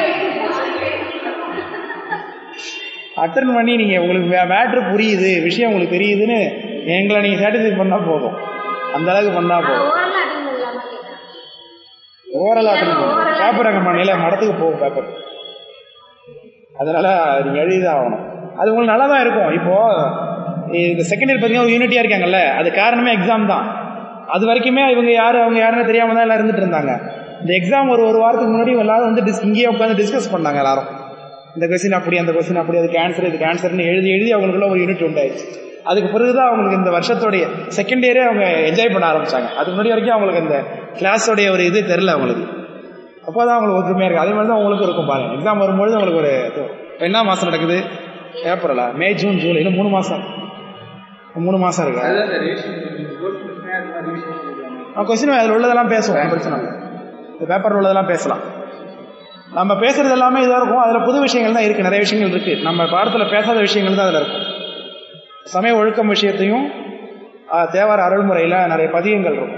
Speaker 1: அட்டன் பண்ணி நீங்கள் உங்களுக்கு மேட்ரு புரியுது விஷயம் உங்களுக்கு தெரியுதுன்னு எங்களை நீங்கள் சாட்டிஸ்ஃபை பண்ணால் போதும் அந்த அளவுக்கு பண்ணால் போதும்
Speaker 3: ஓரல் அட்டன் பண்ணலாமா கேட்டேன்
Speaker 1: ஓவரால் அட்டன் பண்ணும் பேப்பர் அங்கே பண்ணல மடத்துக்கு போகும் பேப்பர் அதனால் நீங்கள் எழுதி தான் ஆகணும் அது உங்களுக்கு நல்லா தான் இருக்கும் இப்போது இந்த செகண்ட் இயர் பார்த்தீங்கன்னா ஒரு யூனிட்டியாக இருக்காங்கல்ல அது காரணமே எக்ஸாம் தான் அது வரைக்குமே இவங்க யார் அவங்க யாருன்னு தெரியாமல் தான் எல்லாம் இருந்துட்டு இருந்தாங்க இந்த எக்ஸாம் ஒரு ஒரு வாரத்துக்கு முன்னாடி எல்லாரும் வந்து டிஸ் இங்கேயே உட்காந்து டிஸ்கஸ் பண்ணாங்க எல்லாரும் இந்த கொஸ்டின் அப்படி அந்த கொஸ்டின் அப்படி அதுக்கு ஆன்சர் இதுக்கு ஆன்சர்னு எழுதி எழுதி அவங்களுக்குள்ள ஒரு யூனிட் உண்டாயிடுச்சு அதுக்கு பிறகு தான் அவங்களுக்கு இந்த வருஷத்தோடைய செகண்ட் இயரே அவங்க என்ஜாய் பண்ண ஆரம்பிச்சாங்க அதுக்கு முன்னாடி வரைக்கும் அவங்களுக்கு அந்த கிளாஸோடைய ஒரு இது தெரில அவங்களுக்கு அப்போ தான் அவங்களுக்கு ஒற்றுமையாக இருக்குது அதே மாதிரி தான் உங்களுக்கு இருக்கும் பாருங்க எக்ஸாம் வரும்பொழுது உங்களுக்கு ஒரு இது இப்போ என்ன மாதம் நடக்குது ஏப்ரலா மே ஜூன் ஜூலை இன்னும் மூணு மாதம் மூணு மாதம் இருக்கு
Speaker 2: அதுதான் சார் ரிவிஷன் கோர்ஸ் முடிச்சுனா அது மாதிரி ரிவிஷன் பண்ணிக்கலாம்
Speaker 1: கொஸ்டின் அதில் உள்ளதெல்லாம் பேசுவோம் ஒண்ணும் பிரச்சனை இல்லை இந்த பேப்பரில் உள்ளதெல்லாம் பேசலாம் நம்ம பேசுறது எல்லாமே இதாக இருக்கும் அதில் புது விஷயங்கள் தான் இருக்குது நிறைய விஷயங்கள் இருக்குது நம்ம பாடத்தில் பேசாத விஷயங்கள் தான் அதில் இருக்கும் சமய ஒழுக்கம் விஷயத்தையும் ஆ, தேவார அருள்முறையில் நிறைய பதியங்கள் இருக்கும்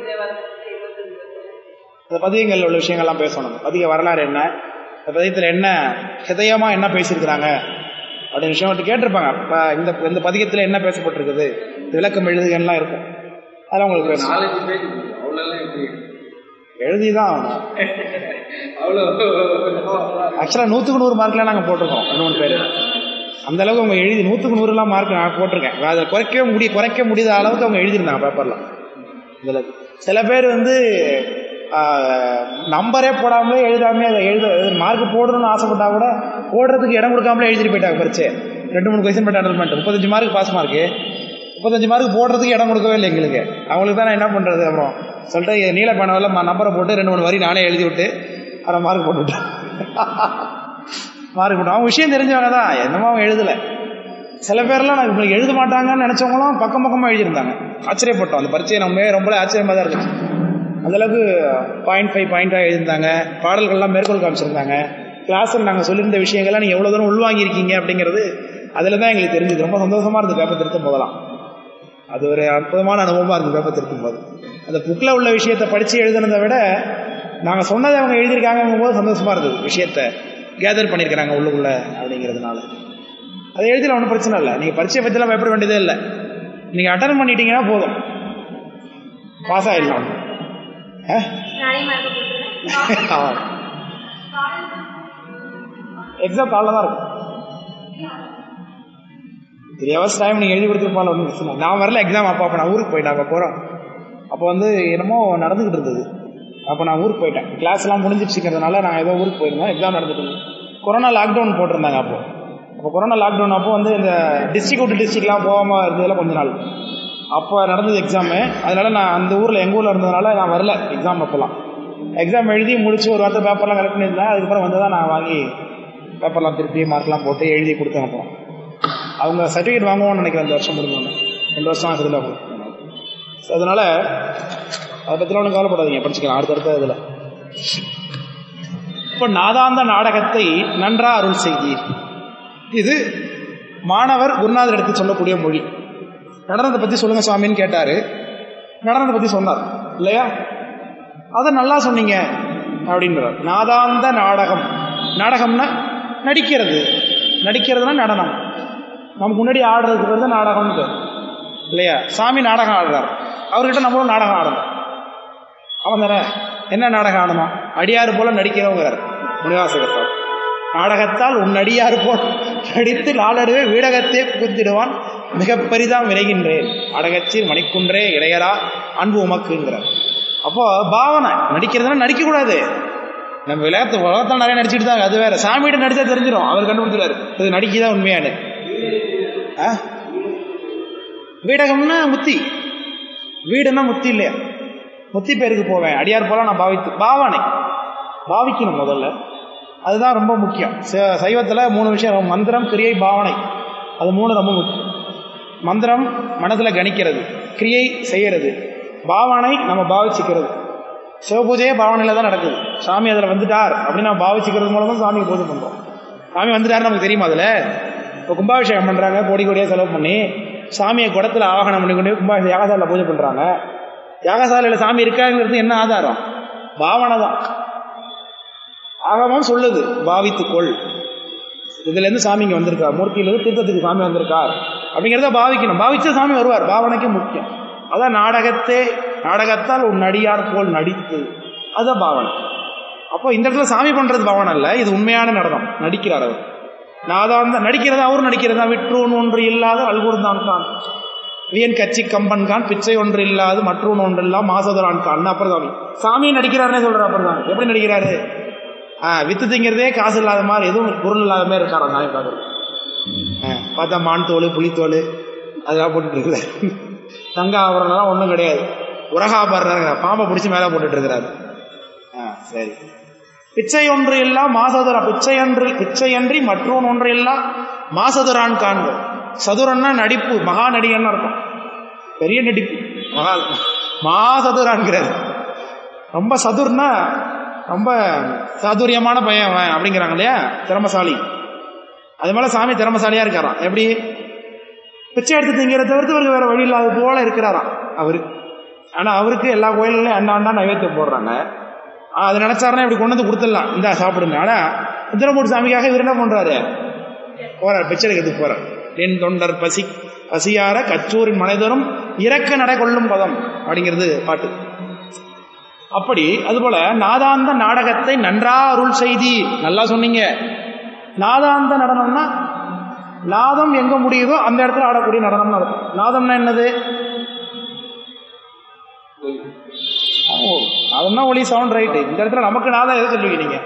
Speaker 1: அந்த பதியங்கள் உள்ள விஷயங்கள்லாம் பேசணும் பதிக வரலாறு என்ன இந்த பதியத்தில் என்ன ஹிதயமாக என்ன பேசியிருக்கிறாங்க அப்படின்னு விஷயம் மட்டும் கேட்டிருப்பாங்க இப்போ இந்த இந்த பதிகத்தில் என்ன பேசப்பட்டிருக்குது இந்த விளக்கம் எழுதுகள்லாம் இருக்கும் அதெல்லாம் உங்களுக்கு பேசணும்
Speaker 2: நாலஞ்சு பேஜ் அவ்வளோலாம் எப்படி
Speaker 1: எழுதி தான் ஆகணும்
Speaker 2: அவ்வளோ
Speaker 1: ஆக்சுவலாக நூற்றுக்கு நூறு மார்க்லாம் நாங்கள் போட்டிருக்கோம் ரெண்டு மூணு பேர் அந்த அளவுக்கு அவங்க எழுதி நூற்றுக்கு நூறுலாம் மார்க் நான் போட்டிருக்கேன் அதை குறைக்கவே முடிய குறைக்க முடியாத அளவுக்கு அவங்க எழுதியிருந்தாங்க பேப்பரில் இதில் சில பேர் வந்து நம்பரே போடாமலே எழுதாமே அதை எழுத மார்க் போடணும்னு ஆசைப்பட்டா கூட போடுறதுக்கு இடம் கொடுக்காமலே எழுதிட்டு போயிட்டாங்க பரிச்சு ரெண்டு மூணு கொஸ்டின் பட் அண்டர் பண்ணிட்டு முப்பத்தஞ்சு மார்க் பாஸ் மார்க்கு முப்பத்தஞ்சு மார்க் போடுறதுக்கு இடம் கொடுக்கவே இல்லை எங்களுக்கு அவங்களுக்கு தான் நான் என்ன பண்ணுறது அப்புறம் சொல்லிட்டு நீல பேனாவில் நம்பரை போட்டு ரெண்டு மூணு வரி நானே எழுதி விட்டு அதை மார்க் போட்டு விட்டேன் மார்க் போட்டோம் அவங்க விஷயம் தெரிஞ்சவங்க தான் என்னமோ அவங்க எழுதலை சில பேர்லாம் நான் இப்படி எழுத மாட்டாங்கன்னு நினச்சவங்களாம் பக்கம் பக்கமாக எழுதியிருந்தாங்க ஆச்சரியப்பட்டோம் அந்த பரீட்சையை நம்ம ரொம்ப ஆச்சரியமாக தான் இருந்துச்சு அந்தளவுக்கு பாயிண்ட் ஃபைவ் பாயிண்ட்டாக எழுதியிருந்தாங்க பாடல்கள்லாம் மேற்கோள் காமிச்சிருந்தாங்க கிளாஸில் நாங்கள் சொல்லியிருந்த விஷயங்கள்லாம் நீங்கள் எவ்வளோ தூரம் உள்வாங்கியிருக்கீங்க அப்படிங்கிறது அதில் தான் எங்களுக்கு தெரிஞ்சது ரொம்ப சந்தோஷமாக இருந்தது பேப்பர் திருத்தும் போதெல்லாம் அது ஒரு அற்புதமான அனுபவமாக இருந்தது பேப்பர் திருத்தும் போது அந்த புக்கில் உள்ள விஷயத்தை படித்து எழுதுனதை விட நாங்கள் சொன்னதை அவங்க எழுதியிருக்காங்கும் போது சந்தோஷமாக இருந்தது விஷயத்தை கேதர் பண்ணியிருக்கிறாங்க உள்ளுக்குள்ள அப்படிங்கிறதுனால அதை எழுதில ஒன்றும் பிரச்சனை இல்லை நீங்கள் பரீட்சையை பற்றிலாம் பயப்பட வேண்டியதே இல்லை நீங்கள் அட்டன் பண்ணிட்டீங்கன்னா போதும் பாஸ் ஆகிடலாம் ஆ
Speaker 3: நானே மார்க் போட்டுருக்கேன்
Speaker 1: ஆமாம் எக்ஸாம் காலைல தான் இருக்கும் த்ரீ ஹவர்ஸ் டைம் நீங்கள் எழுதி கொடுத்துருப்பாங்க ஒன்றும் பிரச்சனை இல்லை. நான் வரல எக்ஸாம் அப்போ அப்போ நான் ஊருக்கு போயிட்டேன் அப்போ போகிறோம் அப்போ வந்து என்னமோ நடந்துக்கிட்டு இருந்தது அப்போ நான் ஊருக்கு போயிட்டேன் கிளாஸ்லாம் முடிஞ்சிடுச்சுங்கிறதுனால நான் ஏதோ ஊருக்கு போயிருந்தேன் எக்ஸாம் நடந்துட்டு இருந்தது கொரோனா லாக்டவுன் போட்டிருந்தாங்க அப்போ அப்போ கொரோனா லாக்டவுன் அப்போ வந்து இந்த டிஸ்ட்ரிக் விட்டு டிஸ்ட்ரிக்ட்லாம் போகாமல் இருந்ததில் கொஞ்ச நாள் அப்போ நடந்தது எக்ஸாமு அதனால நான் அந்த ஊரில் எங்கள் ஊரில் இருந்ததுனால நான் வரல எக்ஸாம் அப்போலாம் எக்ஸாம் எழுதி முடிச்சு ஒரு வாரத்தை பேப்பர்லாம் கரெக்ட் பண்ணியிருந்தேன் அதுக்கப்புறம் வந்து தான் நான் வாங்கி பேப்பர்லாம் திருப்பி மார்க்லாம் போட்டு எழுதி கொடுத்தேன் அப்புறம் அவங்க சர்டிஃபிகேட் வாங்குவோம்னு நினைக்கிறேன் இந்த வருஷம் முடிஞ்சோன்னு ரெண்டு வருஷம் ஆகுதுல அவங்க ஸோ அதனால் அதை பற்றிலாம் ஒன்றும் கவலைப்படாதீங்க படிச்சுக்கலாம் அடுத்தடுத்த இதில் இப்போ நாதாந்த நாடகத்தை நன்றா அருள் செய்தீர் இது மாணவர் குருநாதர் எடுத்து சொல்லக்கூடிய மொழி நடனத்தை பற்றி சொல்லுங்க சுவாமின்னு கேட்டார் நடனத்தை பற்றி சொன்னார் இல்லையா அதை நல்லா சொன்னீங்க அப்படின்றார் நாதாந்த நாடகம் நாடகம்னா நடிக்கிறது நடிக்கிறதுனா நடனம் நமக்கு முன்னாடி ஆடுறதுக்கு பேர் தான் நாடகம்னு பேர் இல்லையா சாமி நாடகம் ஆடுறார் அவர்கிட்ட நம்மளும் நாடகம் ஆடணும் அவன் தானே என்ன நாடகம் ஆடணும் அடியாறு போல நடிக்கிறவங்கிறார் முனிவாசகர் சார் நாடகத்தால் உன் அடியார் போல் நடித்து நாளடுவே வீடகத்தே புகுத்திடுவான் மிக பெரிதாம் விரைகின்றேன் அடகச்சீர் மணிக்குன்றே இளையரா அன்பு உமக்குங்கிறார் அப்போ பாவனை நடிக்கிறதுனா நடிக்கக்கூடாது நம்ம விளையாட்டு உலகத்தால் நிறைய நடிச்சுட்டு தான் அது வேற சாமிகிட்ட நடிச்சா தெரிஞ்சிடும் அவர் கண்டுபிடிச்சிடாரு இது நடிக்கதான் உண்மையானு ஆ? வீடகம்னா முத்தி வீடுன்னா முத்தி இல்லையா முத்தி பேருக்கு போவேன் அடியார் போல நான் பாவித்து பாவனை பாவிக்கணும் முதல்ல அதுதான் ரொம்ப முக்கியம் ச- சைவத்துல மூணு விஷயம் மந்திரம் கிரியை பாவனை அது மூணு ரொம்ப முக்கியம் மந்திரம் மனதுல கணிக்கிறது கிரியை செய்யறது பாவனை நம்ம பாவிச்சுக்கிறது சிவபூஜையே பாவனையில தான் நடக்குது சாமி அதில் வந்துட்டார் அப்படின்னு நம்ம பாவிச்சுக்கிறது மூலம் தான் சாமிக்கு பூஜை பண்றோம் சாமி வந்துட்டார் நமக்கு தெரியுமா அதில் இப்போ கும்பாபிஷேகம் பண்றாங்க கோடி கோடியாக செலவு பண்ணி சாமியை குடத்துல ஆவாகனம் பண்ணி கொண்டு போய் கும்பாபிஷேகம் யாகசாலையில் பூஜை பண்றாங்க யாகசாலையில் சாமி இருக்காங்கிறது என்ன ஆதாரம் பாவனை தான் ஆகமம் சொல்லுது பாவித்துக்கொள் இதுல இருந்து சாமி இங்க வந்திருக்கார் மூர்த்தியிலிருந்து தீர்த்தத்துக்கு சாமி வந்திருக்கார் அப்படிங்கிறத பாவிக்கணும் பாவிச்சா சாமி வருவார் பாவனைக்கு முக்கியம் அதான் நாடகத்தே நாடகத்தால் உன் நடியார் போல் நடித்து அதான் பாவனை அப்போ இந்த இடத்துல சாமி பண்றது பாவனை இல்ல இது உண்மையான நடனம் நடிக்கிறார் அவர் நாதாந்த நடிக்கிறதா அவரும் நடிக்கிறதா விற்றூன் ஒன்று இல்லாத அல்கூர்தான் கான் வியன் கட்சி கம்பன் கான் பிச்சை ஒன்று இல்லாது மற்றொன்று ஒன்று இல்லாம மாசதரான் கான் அப்புறம் சாமி சாமி நடிக்கிறாருன்னே சொல்றாரு அப்புறம் சாமி எப்படி நடிக்கிறாரு ஆ, வித்து திங்கிறதே காசு இல்லாத மாதிரி எதுவும் பொருள் இல்லாத மாதிரி இருக்காரா சாமி பார்க்குறது பார்த்தா மான் தோல் புலித்தோல் அதெல்லாம் போட்டுட்டு இருக்கிறார் தங்க ஆபரணம்லாம் ஒன்றும் கிடையாது உரகாபரணம் பாம்பை பிடிச்சி மேலே போட்டுட்டு இருக்கிறாரு ஆ சரி பிச்சை ஒன்று இல்லா மாசதுரா பிச்சை அன்று பிச்சையன்றி மற்றொன்று ஒன்று இல்லா மாசதுரான் காண்க சதுரன்னா நடிப்பு மகா நடிகன்னு அர்த்தம் பெரிய நடிப்பு மகா மாசதுரான்கிறார் ரொம்ப சதுர்னா ரொம்ப சாதுரியமான பையன் அவன் அப்படிங்கிறாங்க இல்லையா திறமசாலி அது மேல சாமி திறமசாலியா இருக்காராம் எப்படி பிச்சை எடுத்து திங்கிறத தவிர்த்து அவருக்கு வேற வழி இல்லாத போல இருக்கிறாராம் அவரு ஆனா அவருக்கு எல்லா கோயில்லையும் அண்டா அண்டா நைவேத்தியம் போடுறாங்க ஆ, அது நினைச்சாருன்னா இப்படி கொண்டு வந்து கொடுத்துடலாம் இந்தா சாப்பிடுங்க ஆனா உத்திரமூர் சாமிக்காக இவர் என்ன பண்றாரு போறார் பிச்சை எடுக்கிறதுக்கு போறார் என் தொண்டர் பசி பசியார கச்சூரின் மனைதரும் இறக்க நடை கொள்ளும் பதம் அப்படிங்கிறது பாட்டு அப்படி அதுபோல நாதாந்த நாடகத்தை நன்றா அருள் செய்தி நல்லா சொன்னீங்க நாதாந்த நடனம்னா நாதம் எங்க முடியுதோ அந்த இடத்துல ஆடக்கூடிய நடனம்னு அர்த்தம் நாதம்னா என்னது ஓ நாதம்னா ஒலி சவுண்ட் ரைட்டு இந்த இடத்துல நமக்கு நாதம் எதை சொல்லுவீங்க நீங்க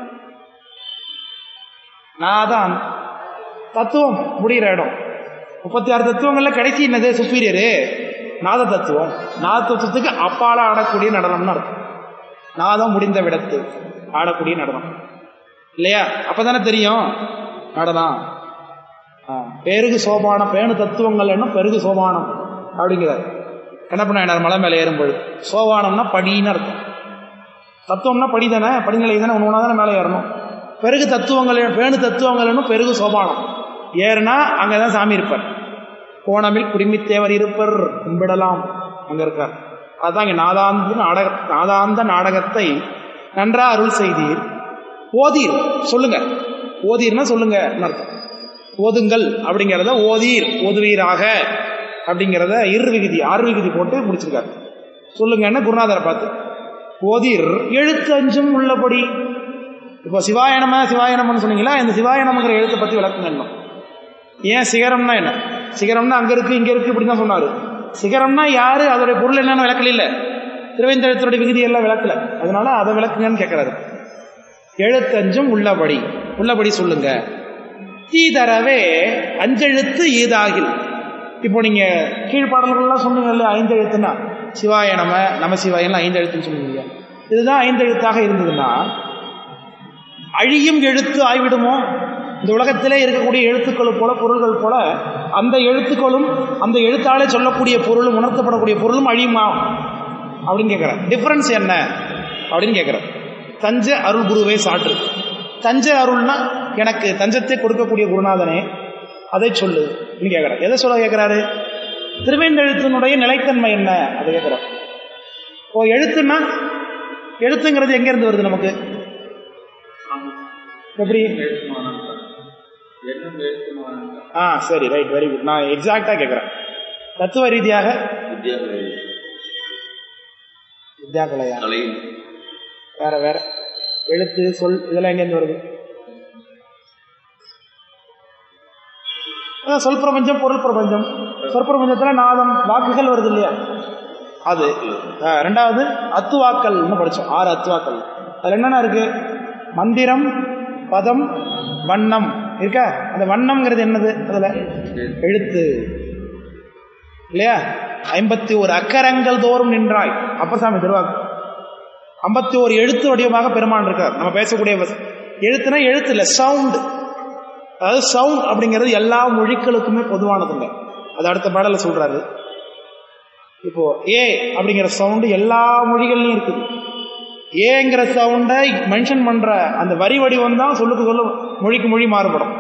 Speaker 1: நாதான் தத்துவம் முடிகிற இடம் முப்பத்தி ஆறு தத்துவங்கள்ல கடைசி என்னது சுப்பீரியரு நாத தத்துவம் நாத தத்துவத்துக்கு அப்பால ஆடக்கூடிய நடனம்னு அர்த்தம் நாதம் முடிந்த விடத்து ஆடக்கூடிய நடனம் இல்லையா அப்பதானே தெரியும் நடனம் ஆ, பெருகு சோபானம் பேணு தத்துவங்கள் என்ன பெருகு சோபானம் அப்படிங்கிறார் என்ன பண்ண மலை மேலே ஏறும்பொழுது சோபானம்னா படின்னு அர்த்தம் தத்துவம்னா படி தானே படிநிலை தானே ஒன்று ஒன்றா தானே மேலே ஏறணும் பெருகு தத்துவங்கள் பேணு தத்துவங்கள் பெருகு சோபானம் ஏறுனா அங்கே தான் சாமி இருப்பார் கோணமில் குடிமித்தேவர் இருப்பர் கும்பிடலாம் அங்கே இருக்கார் அதான் இங்கே நாதாந்த நாடக நாதாந்த நாடகத்தை நன்றா அருள் செய்தீர் ஓதீர் சொல்லுங்க ஓதீர்னா சொல்லுங்க அர்த்தம் ஓதுங்கள் அப்படிங்கிறத ஓதீர் ஓதுவீராக அப்படிங்கிறத இரு விகுதி ஆறு விகுதி போட்டு முடிச்சிருக்காரு சொல்லுங்கன்னு குருநாதரை பார்த்து ஓதீர் எழுத்து அஞ்சும் உள்ளபடி இப்போ சிவாயணமா சிவாயணம்னு சொன்னீங்களா இந்த சிவாயணம்ங்கிற எழுத்தை பற்றி விளக்குங்க இன்னும் ஏன் சிகரம்னா என்ன சிகரம்னா அங்க இருக்கு இங்க இருக்கு இப்படி தான் சொன்னாரு சிகரம்னா யாரு அதோட பொருள் என்னன்னு விளக்கல இல்ல திருவேந்தெழுத்தோட விகுதி எல்லாம் விளக்கல அதனால அதை விளக்குங்கன்னு கேட்கிறாரு எழுத்தஞ்சும் உள்ளபடி உள்ளபடி சொல்லுங்க ஈதரவே அஞ்செழுத்து ஈதாகில் இப்போ நீங்க கீழ்ப்பாடல்கள்லாம் சொன்னீங்கல்ல ஐந்தெழுத்துனா சிவாய நம நம சிவாயெல்லாம் ஐந்தெழுத்துன்னு சொன்னீங்க இதுதான் ஐந்தெழுத்தாக இருந்ததுன்னா அழியும் எழுத்து ஆய்விடுமோ இந்த உலகத்திலே இருக்கக்கூடிய எழுத்துக்கள் போல பொருள்கள் போல அந்த எழுத்துக்களும் அந்த எழுத்தாலே சொல்லக்கூடிய பொருளும் உணர்த்தப்படக்கூடிய பொருளும் அழியுமா அப்படின்னு கேட்குறேன் டிஃபரன்ஸ் என்ன அப்படின்னு கேட்குறேன் தஞ்ச அருள் குருவே சாற்று தஞ்ச அருள்னா எனக்கு தஞ்சத்தை கொடுக்கக்கூடிய குருநாதனே அதை சொல்லு அப்படின்னு கேட்குறேன் எதை சொல்ல கேட்குறாரு திருவேந்தெழுத்தினுடைய நிலைத்தன்மை என்ன அதை கேட்குறேன் இப்போ எழுத்துன்னா எழுத்துங்கிறது எங்கேருந்து வருது நமக்கு எப்படி
Speaker 2: எண்ணம் வேற்றுமானம்
Speaker 1: ஆ சரி ரைட் வெரி குட் நான் எக்ஸாக்டாக கேட்குறேன் தத்துவ ரீதியாக
Speaker 4: வித்யாலய
Speaker 1: வித்யாகலையா
Speaker 4: கலை
Speaker 1: வேற வேற எழுத்து சொல் இதெல்லாம் எங்கேருந்து வருது அதான் சொல் பிரபஞ்சம் பொருள் பிரபஞ்சம் சொற்பிரபஞ்சத்தில் நாதம் வாக்குகள் வருது இல்லையா அது ஆ, ரெண்டாவது அத்துவாக்கல்னு படித்தோம் ஆறு அத்துவாக்கள் அதில் என்னென்ன இருக்கு மந்திரம் பதம் வண்ணம் இருக்கா அந்த வண்ணம்ங்கிறது என்னது அதில் எழுத்து இல்லையா ஐம்பத்தி ஒரு அக்கரங்கள் தோறும் நின்றாய் அப்பசாமி திருவாக்கு ஐம்பத்தி ஒரு எழுத்து வடிவமாக பெருமான் இருக்கார் நம்ம பேசக்கூடிய வச- எழுத்துனா எழுத்து இல்லை சவுண்டு அதாவது சவுண்ட் அப்படிங்கிறது எல்லா மொழிகளுக்குமே பொதுவானதுங்க அது அடுத்த பாடல சொல்றாரு இப்போ ஏ அப்படிங்கிற சவுண்டு எல்லா மொழிகள்லையும் இருக்குது ஏங்கிற சவுண்டை மென்ஷன் பண்ற அந்த வரி வடிவம் தான் சொல்லுக்கு சொல்ல மொழிக்கு மொழி மாறுபடும்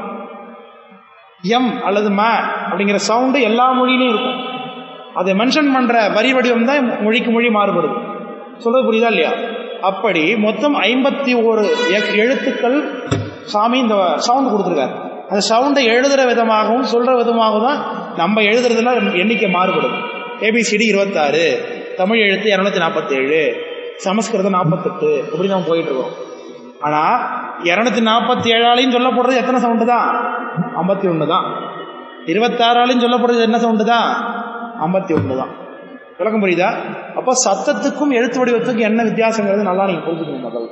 Speaker 1: எம் அல்லது ம அப்படிங்கிற சவுண்டு எல்லா மொழியிலையும் இருக்கும் அதை மென்ஷன் பண்ற வரி வடிவம் தான் மொழிக்கு மொழி மாறுபடுது சொல்றது புரியுதா இல்லையா அப்படி மொத்தம் ஐம்பத்தி ஒரு எழுத்துக்கள் சாமி இந்த சவுண்ட் கொடுத்துருக்காரு அந்த சவுண்டை எழுதுற விதமாகவும் சொல்ற விதமாகவும் தான் நம்ம எழுதுறதுல எண்ணிக்கை மாறுபடுது ஏபிசிடி இருபத்தாறு தமிழ் எழுத்து இரநூத்தி நாற்பத்தேழு சமஸ்கிருதம் நாற்பத்தெட்டு இப்படி நம்ம போயிட்டு இருக்கோம் ஆனா இரநூத்தி நாற்பத்தி ஏழாலையும் சொல்லப்படுறது எத்தனை சவுண்டு தான் ஐம்பத்தி ஒன்று தான் இருபத்தாறாலையும் சொல்லப்படுறது என்ன சவுண்டு தான் ஐம்பத்தி ஒன்று தான் விளக்கம் புரியுதா அப்போ சத்தத்துக்கும் எழுத்து வடிவத்துக்கும் என்ன வித்தியாசங்கிறது நல்லா நீங்க புரிஞ்சுக்கணும் முதல்ல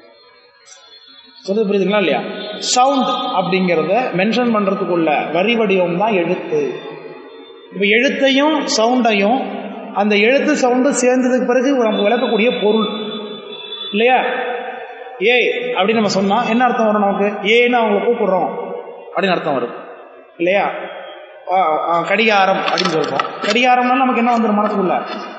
Speaker 1: சொல்றது புரியுதுங்களா இல்லையா சவுண்ட் அப்படிங்கிறத மென்ஷன் பண்றதுக்குள்ள வரி வடிவம் தான் எழுத்து இப்போ எழுத்தையும் சவுண்டையும் அந்த எழுத்து சவுண்டு சேர்ந்ததுக்கு பிறகு நம்ம விளக்கக்கூடிய பொருள் இல்லையா ஏ அப்படின்னு நம்ம சொன்னா என்ன அர்த்தம் வரும் நமக்கு ஏன்னு அவங்கள கூப்பிடுறோம் அப்படின்னு அர்த்தம் வரும் இல்லையா ஆ, ஆ, கடிகாரம் அப்படின்னு சொல்றோம் கடிகாரம்னா நமக்கு என்ன வந்துடும் மனசுக்குள்ள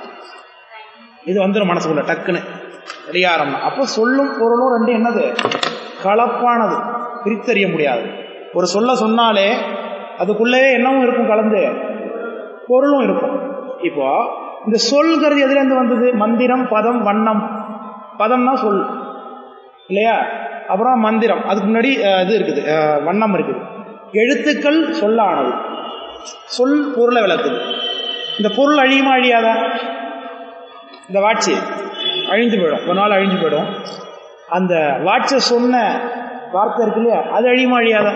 Speaker 1: இது வந்துடும் மனசுக்குள்ள டக்குன்னு கடிகாரம்னா அப்போ சொல்லும் பொருளும் ரெண்டும் என்னது கலப்பானது பிரித்தறிய முடியாது ஒரு சொல்ல சொன்னாலே அதுக்குள்ளேயே என்னவும் இருக்கும் கலந்து பொருளும் இருக்கும் இப்போ இந்த சொல்கிறது எதுலேருந்து வந்தது மந்திரம் பதம் வண்ணம் பதம்னா சொல் இல்லையா அப்புறம் மந்திரம் அதுக்கு முன்னாடி அஹ், இது இருக்குது அஹ், வண்ணம் இருக்குது எழுத்துக்கள் சொல்லானது சொல் பொருளை விளக்குது இந்த பொருள் அழியுமா அழியாதா இந்த வாட்சி அழிஞ்சு போயிடும் ஒரு நாள் அழிஞ்சு போயிடும் அந்த வாட்சை சொன்ன வார்த்தை இருக்கு இல்லையா அது அழியுமா அழியாதா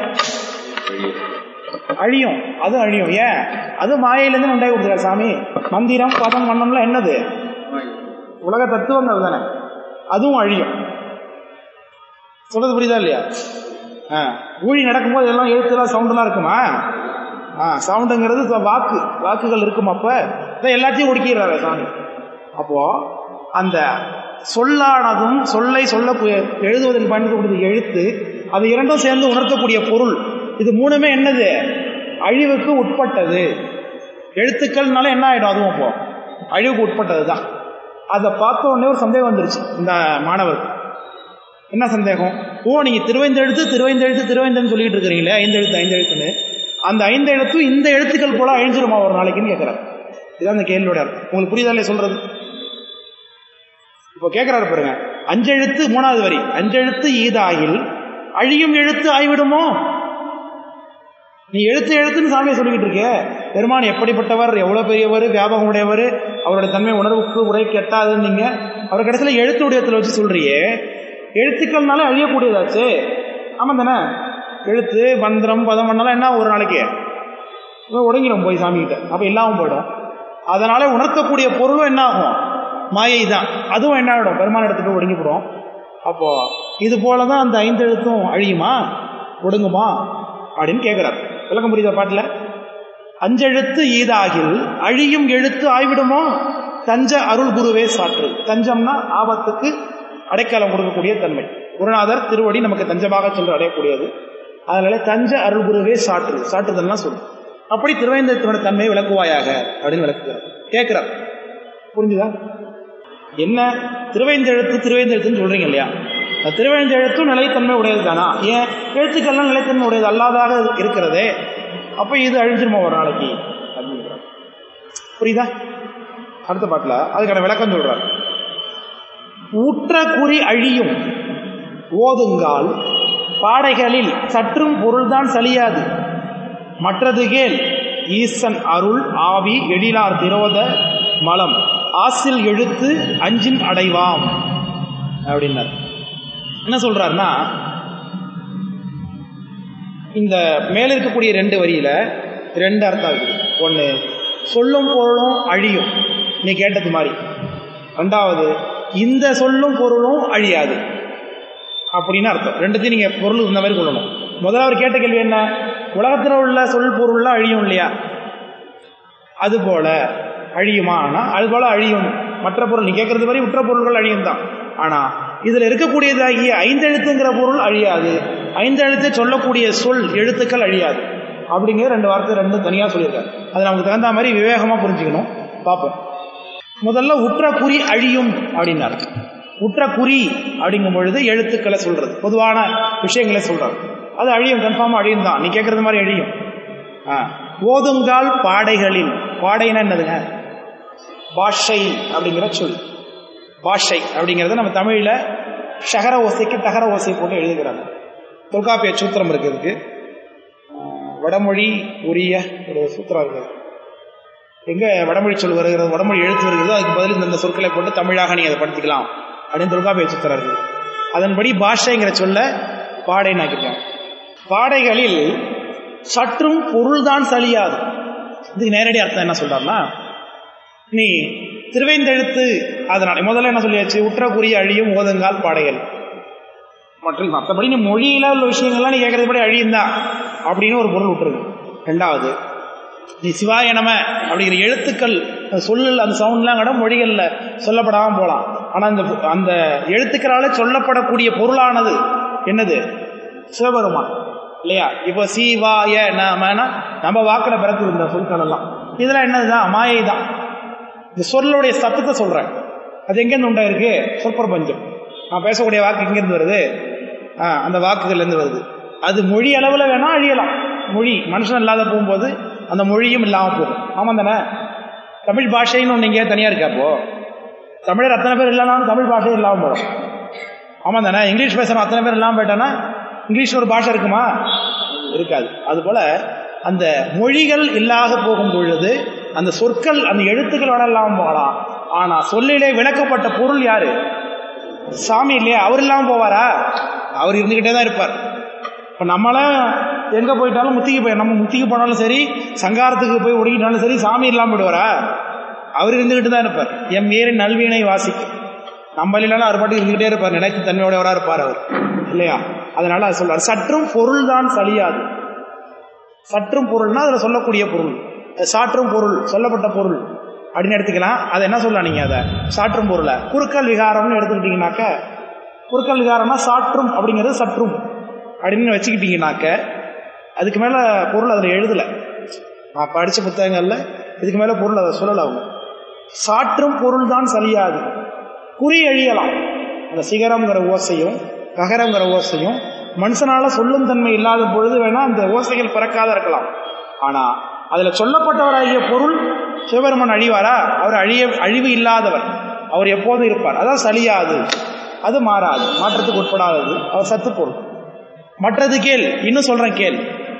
Speaker 1: அழியும் அது அழியும் ஏன் அது மாயையிலேருந்து உண்டாகி கொடுத்துருக்காரு சாமி மந்திரம் பதம் வண்ணம்லாம் என்னது உலக தத்துவங்கள் தானே அதுவும் அழியும் சொல்றது புரியுதா இல்லையா ஆ ஊழி நடக்கும்போது எல்லாம் எழுத்துலாம் சவுண்டெல்லாம் இருக்குமா ஆ சவுண்டுங்கிறது இப்ப வாக்கு வாக்குகள் இருக்கும் அப்ப இதை எல்லாத்தையும் ஒடுக்கிடுறாரு சாமி அப்போ அந்த சொல்லானதும் சொல்லை சொல்ல எழுதுவதற்கு பயன்படுத்தக்கூடிய எழுத்து அது இரண்டும் சேர்ந்து உணர்த்தக்கூடிய பொருள் இது மூணுமே என்னது அழிவுக்கு உட்பட்டது எழுத்துக்கள்னால என்ன ஆயிடும் அதுவும் அப்போ அழிவுக்கு உட்பட்டது தான் அதை பார்த்த உடனே ஒரு சந்தேகம் வந்துருச்சு இந்த மாணவருக்கு என்ன சந்தேகம் ஓ நீங்க திருவைந்தெழுத்து திருவைந்தெழுத்து திருவைந்தன்னு சொல்லிட்டு இருக்கிறீங்களே ஐந்து எழுத்து ஐந்து எழுத்துன்னு அந்த ஐந்து எழுத்தும் இந்த எழுத்துக்கள் போல அழிஞ்சிருமா ஒரு நாளைக்குன்னு கேட்கிறார் இதுதான் அந்த கேள்வியோட அர்த்தம் உங்களுக்கு புரியுதா இல்லையா சொல்றது இப்போ கேட்கிறாரு பாருங்க அஞ்செழுத்து மூணாவது வரி அஞ்செழுத்து ஈதாகில் அழியும் எழுத்து ஆய்விடுமோ நீ எழுத்து எழுத்துன்னு சாமியை சொல்லிக்கிட்டு இருக்கே பெருமான் எப்படிப்பட்டவர் எவ்வளவு பெரியவர் வியாபகம் உடையவர் அவரோட தன்மை உணர்வுக்கு உரை கெட்டாதுன்னு நீங்க அவர் கடைசியில் எழுத்து உடையத்தில் வச்சு சொல்றியே எழுத்துக்கள்னால அழியக்கூடியதாச்சு ஆமாம் தானே எழுத்து மந்திரம் பதம் பண்ணாலும் என்ன ஒரு நாளைக்கு உடங்கிடும் போய் சாமிகிட்ட அப்போ இல்லாமல் போயிடும் அதனால உணர்த்தக்கூடிய பொருளும் என்ன ஆகும் மாயை தான் அதுவும் என்ன ஆகிடும் பெருமான இடத்துக்கு போய் ஒடுங்கி போடும் அப்போ இது போல தான் அந்த ஐந்து எழுத்தும் அழியுமா ஒடுங்குமா அப்படின்னு கேட்குறாரு விளக்கம் புரியுதா பாட்டில் அஞ்செழுத்து ஈதாகில் அழியும் எழுத்து ஆய்விடுமோ தஞ்ச அருள் குருவே சாற்று தஞ்சம்னா ஆபத்துக்கு அடைக்கலம் கொடுக்கக்கூடிய தன்மை குருநாதர் திருவடி நமக்கு தஞ்சமாக சென்று அடையக்கூடியது அதனால தஞ்ச அருள் குருவே சாற்று சாற்றுதல்னா சொல்லு அப்படி திருவேந்தத்தினோட தன்மையை விளக்குவாயாக அப்படின்னு விளக்குகிறார் கேட்கிறார் புரிஞ்சுதா என்ன திருவேந்தெழுத்து திருவேந்தெழுத்துன்னு சொல்றீங்க இல்லையா அந்த திருவேந்தெழுத்தும் நிலைத்தன்மை உடையது தானா ஏன் எழுத்துக்கள்லாம் நிலைத்தன்மை உடையது அல்லாதாக இருக்கிறதே அப்ப இது அழிஞ்சிருமா ஒரு நாளைக்கு அப்படிங்கிறார் புரியுதா அடுத்த பாட்டில் அதுக்கான விளக்கம் சொல்றார் ஊற்ற குறி அழியும் ஓதுங்கால் பாடைகளில் சற்றும் பொருள்தான் சலியாது மற்றது கேள் ஈசன் அருள் ஆவி எழிலார் திரோத மலம் ஆசில் எழுத்து அஞ்சின் அடைவாம் அப்படின்னார் என்ன சொல்றாருன்னா இந்த மேல இருக்கக்கூடிய ரெண்டு வரியில ரெண்டு அர்த்தம் இருக்குது ஒன்று சொல்லும் பொருளும் அழியும் நீ கேட்டது மாதிரி ரெண்டாவது இந்த சொல்லும் பொருளும் அழியாது அப்படின்னு அர்த்தம் ரெண்டுத்தையும் நீங்கள் பொருள் இந்த மாதிரி கொள்ளணும் முதல்ல அவர் கேட்ட கேள்வி என்ன உலகத்தில் உள்ள சொல் பொருள்லாம் அழியும் இல்லையா அதுபோல அழியுமா ஆனால் அதுபோல அழியும் மற்ற பொருள் நீ கேட்கறது மாதிரி உற்ற பொருள்கள் அழியும் தான் ஆனால் இதில் இருக்கக்கூடியதாகிய ஐந்தெழுத்துங்கிற பொருள் அழியாது ஐந்தெழுத்தை சொல்லக்கூடிய சொல் எழுத்துக்கள் அழியாது அப்படிங்கிற ரெண்டு வார்த்தை ரெண்டு தனியாக சொல்லியிருக்காரு அது நமக்கு தகுந்த மாதிரி விவேகமாக புரிஞ்சுக்கணும் பார்ப்போம் முதல்ல உற்ற குறி அழியும் அப்படின்னாரு உற்ற குறி அப்படிங்கும் பொழுது எழுத்துக்களை சொல்றது பொதுவான விஷயங்களை சொல்றது அது அழியும் கன்ஃபார்மாக அழியும் தான் நீ கேட்கறது மாதிரி அழியும் ஆ ஓதுங்கால் பாடைகளில் பாடைனா என்னதுங்க பாஷை அப்படிங்கிற சொல் பாஷை அப்படிங்கிறத நம்ம தமிழில் ஷகர ஓசைக்கு தகர ஓசை போட்டு எழுதுகிறாங்க தொல்காப்பிய சூத்திரம் இருக்கு இதுக்கு வடமொழி உரிய ஒரு சூத்திரம் இருக்குது எங்கே வடமொழி சொல் வருகிறது வடமொழி எழுத்து வருகிறதோ அதுக்கு பதில் இந்த சொற்களை போட்டு தமிழாக நீ அதை படுத்திக்கலாம் அப்படின்னு தொல்காப்பிய சூத்திரம் இருக்குது அதன்படி பாஷைங்கிற சொல்ல பாடைன்னு ஆக்கிட்டாங்க பாடைகளில் சற்றும் பொருள்தான் சலியாது இதுக்கு நேரடி அர்த்தம் என்ன சொல்றாருன்னா நீ திருவைந்தெழுத்து அதனால முதல்ல என்ன சொல்லியாச்சு உற்றக்குரிய அழியும் ஓதுங்கால் பாடைகள் மற்றும் மற்றபடி நீ மொழியில உள்ள விஷயங்கள்லாம் நீ கேட்கறதுபடி அழியும் தான் அப்படின்னு ஒரு பொருள் விட்டுருக்கு ரெண்டாவது நீ சிவாய நம அப்படிங்கிற எழுத்துக்கள் அந்த சொல்லல் அந்த சவுண்ட்லாம் கூட மொழிகளில் சொல்லப்படாமல் போகலாம் ஆனால் அந்த அந்த எழுத்துக்களால் சொல்லப்படக்கூடிய பொருளானது என்னது சிவபெருமான் இல்லையா இப்போ சிவாய நமனா நம்ம வாக்கில் பிறக்குது இந்த சொற்கள் எல்லாம் இதெல்லாம் என்னதுதான் மாயை தான் இந்த சொல்லுடைய சத்தத்தை சொல்கிறேன் அது எங்கேருந்து உண்டாயிருக்கு சொற்பிரபஞ்சம் நான் பேசக்கூடிய வாக்கு எங்கேருந்து வருது ஆ அந்த வாக்குகள்லேருந்து வருது அது மொழி அளவில் வேணால் அழியலாம் மொழி மனுஷன் இல்லாத போகும்போது அந்த மொழியும் இல்லாமல் போகும் ஆமாம் தானே தமிழ் பாஷைன்னு ஒன்று இங்கே தனியாக இருக்கா அப்போ தமிழர் அத்தனை பேர் இல்லைனாலும் தமிழ் பாஷை இல்லாமல் போகும் ஆமாம் தானே இங்கிலீஷ் பேசுகிற அத்தனை பேர் இல்லாமல் போயிட்டானா இங்கிலீஷ் ஒரு பாஷை இருக்குமா இருக்காது அதுபோல் அந்த மொழிகள் இல்லாத போகும் பொழுது அந்த சொற்கள் அந்த எழுத்துக்களோட இல்லாமல் போகலாம் ஆனால் சொல்லிலே விளக்கப்பட்ட பொருள் யாரு சாமி இல்லையா அவர் இல்லாமல் போவாரா அவர் இருந்துக்கிட்டே தான் இருப்பார் இப்போ நம்மளாம் எங்கே போயிட்டாலும் முத்திக்கு போய் நம்ம முத்திக்கு போனாலும் சரி சங்காரத்துக்கு போய் ஒடுக்கிட்டாலும் சரி சாமி இல்லாமல் போயிடுவாரா அவர் இருந்துக்கிட்டு தான் இருப்பார் எம் ஏறி நல்வினை வாசிக்கும் நம்ம இல்லைனாலும் அவர் பாட்டு இருந்துக்கிட்டே இருப்பார் நினைத்து தன்மையோடவராக இருப்பார் அவர் இல்லையா அதனால அது சொல்றார் சற்றும் பொருள் தான் சலியாது சற்றும் பொருள்னா அதில் சொல்லக்கூடிய பொருள் சாற்றும் பொருள் சொல்லப்பட்ட பொருள் அப்படின்னு எடுத்துக்கலாம் அதை என்ன சொல்லலாம் நீங்கள் அதை சாற்றும் பொருளை குறுக்கல் விகாரம்னு எடுத்துக்கிட்டீங்கன்னாக்க குறுக்கல் விகாரம்னா சாற்றும் அப்படிங்கிறது சற்றும் அப்படின்னு வச்சுக்கிட்டீங்கன்னாக்க அதுக்கு மேலே பொருள் அதில் எழுதலை நான் படித்த புத்தகங்களில் இதுக்கு மேலே பொருள் அதை சொல்லலை அவங்க சாற்றும் பொருள் தான் சலியாது குறி அழியலாம் அந்த சிகரம்ங்கிற ஓசையும் ககரங்கிற ஓசையும் மனுஷனால சொல்லும் தன்மை இல்லாத பொழுது வேணா அந்த ஓசைகள் பிறக்காத இருக்கலாம் ஆனா அதுல சொல்லப்பட்டவராகிய பொருள் சிவபெருமன் அழிவாரா அவர் அழிய அழிவு இல்லாதவர் அவர் எப்போதும் இருப்பார் அதான் சலியாது அது மாறாது மாற்றத்துக்கு உட்படாதது அவர் சத்து பொருள் மற்றது கேள் இன்னும் சொல்றேன் கேள்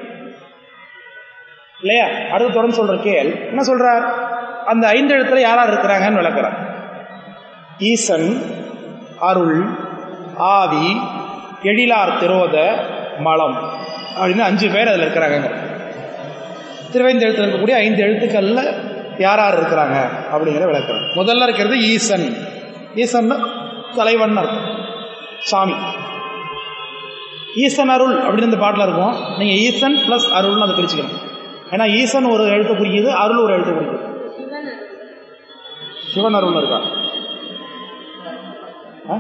Speaker 1: இல்லையா அடுத்து தொடர்ந்து சொல்ற கேள் என்ன சொல்றார் அந்த ஐந்து எழுத்துல யார் யார் இருக்கிறாங்கன்னு விளக்குறார் ஈசன் அருள் ஆவி எழிலார் திரோத மலம் அப்படின்னு அஞ்சு பேர் அதில் இருக்கிறாங்க திருவைந்து எழுத்துல இருக்கக்கூடிய ஐந்து எழுத்துக்கள்ல யார் யார் இருக்கிறாங்க அப்படிங்கிற விளக்குறாங்க முதல்ல இருக்கிறது ஈசன் ஈசன் தலைவன் அர்த்தம் சாமி ஈசன் அருள் அப்படின்னு இந்த பாட்டில் இருக்கும் நீங்கள் ஈசன் ப்ளஸ் அருள்னு அதை பிரிச்சுக்கணும் ஏன்னா ஈசன் ஒரு எழுத்து குறிக்குது அருள் ஒரு எழுத்து குறிக்குது சிவன் அருள் இருக்கா ஆ?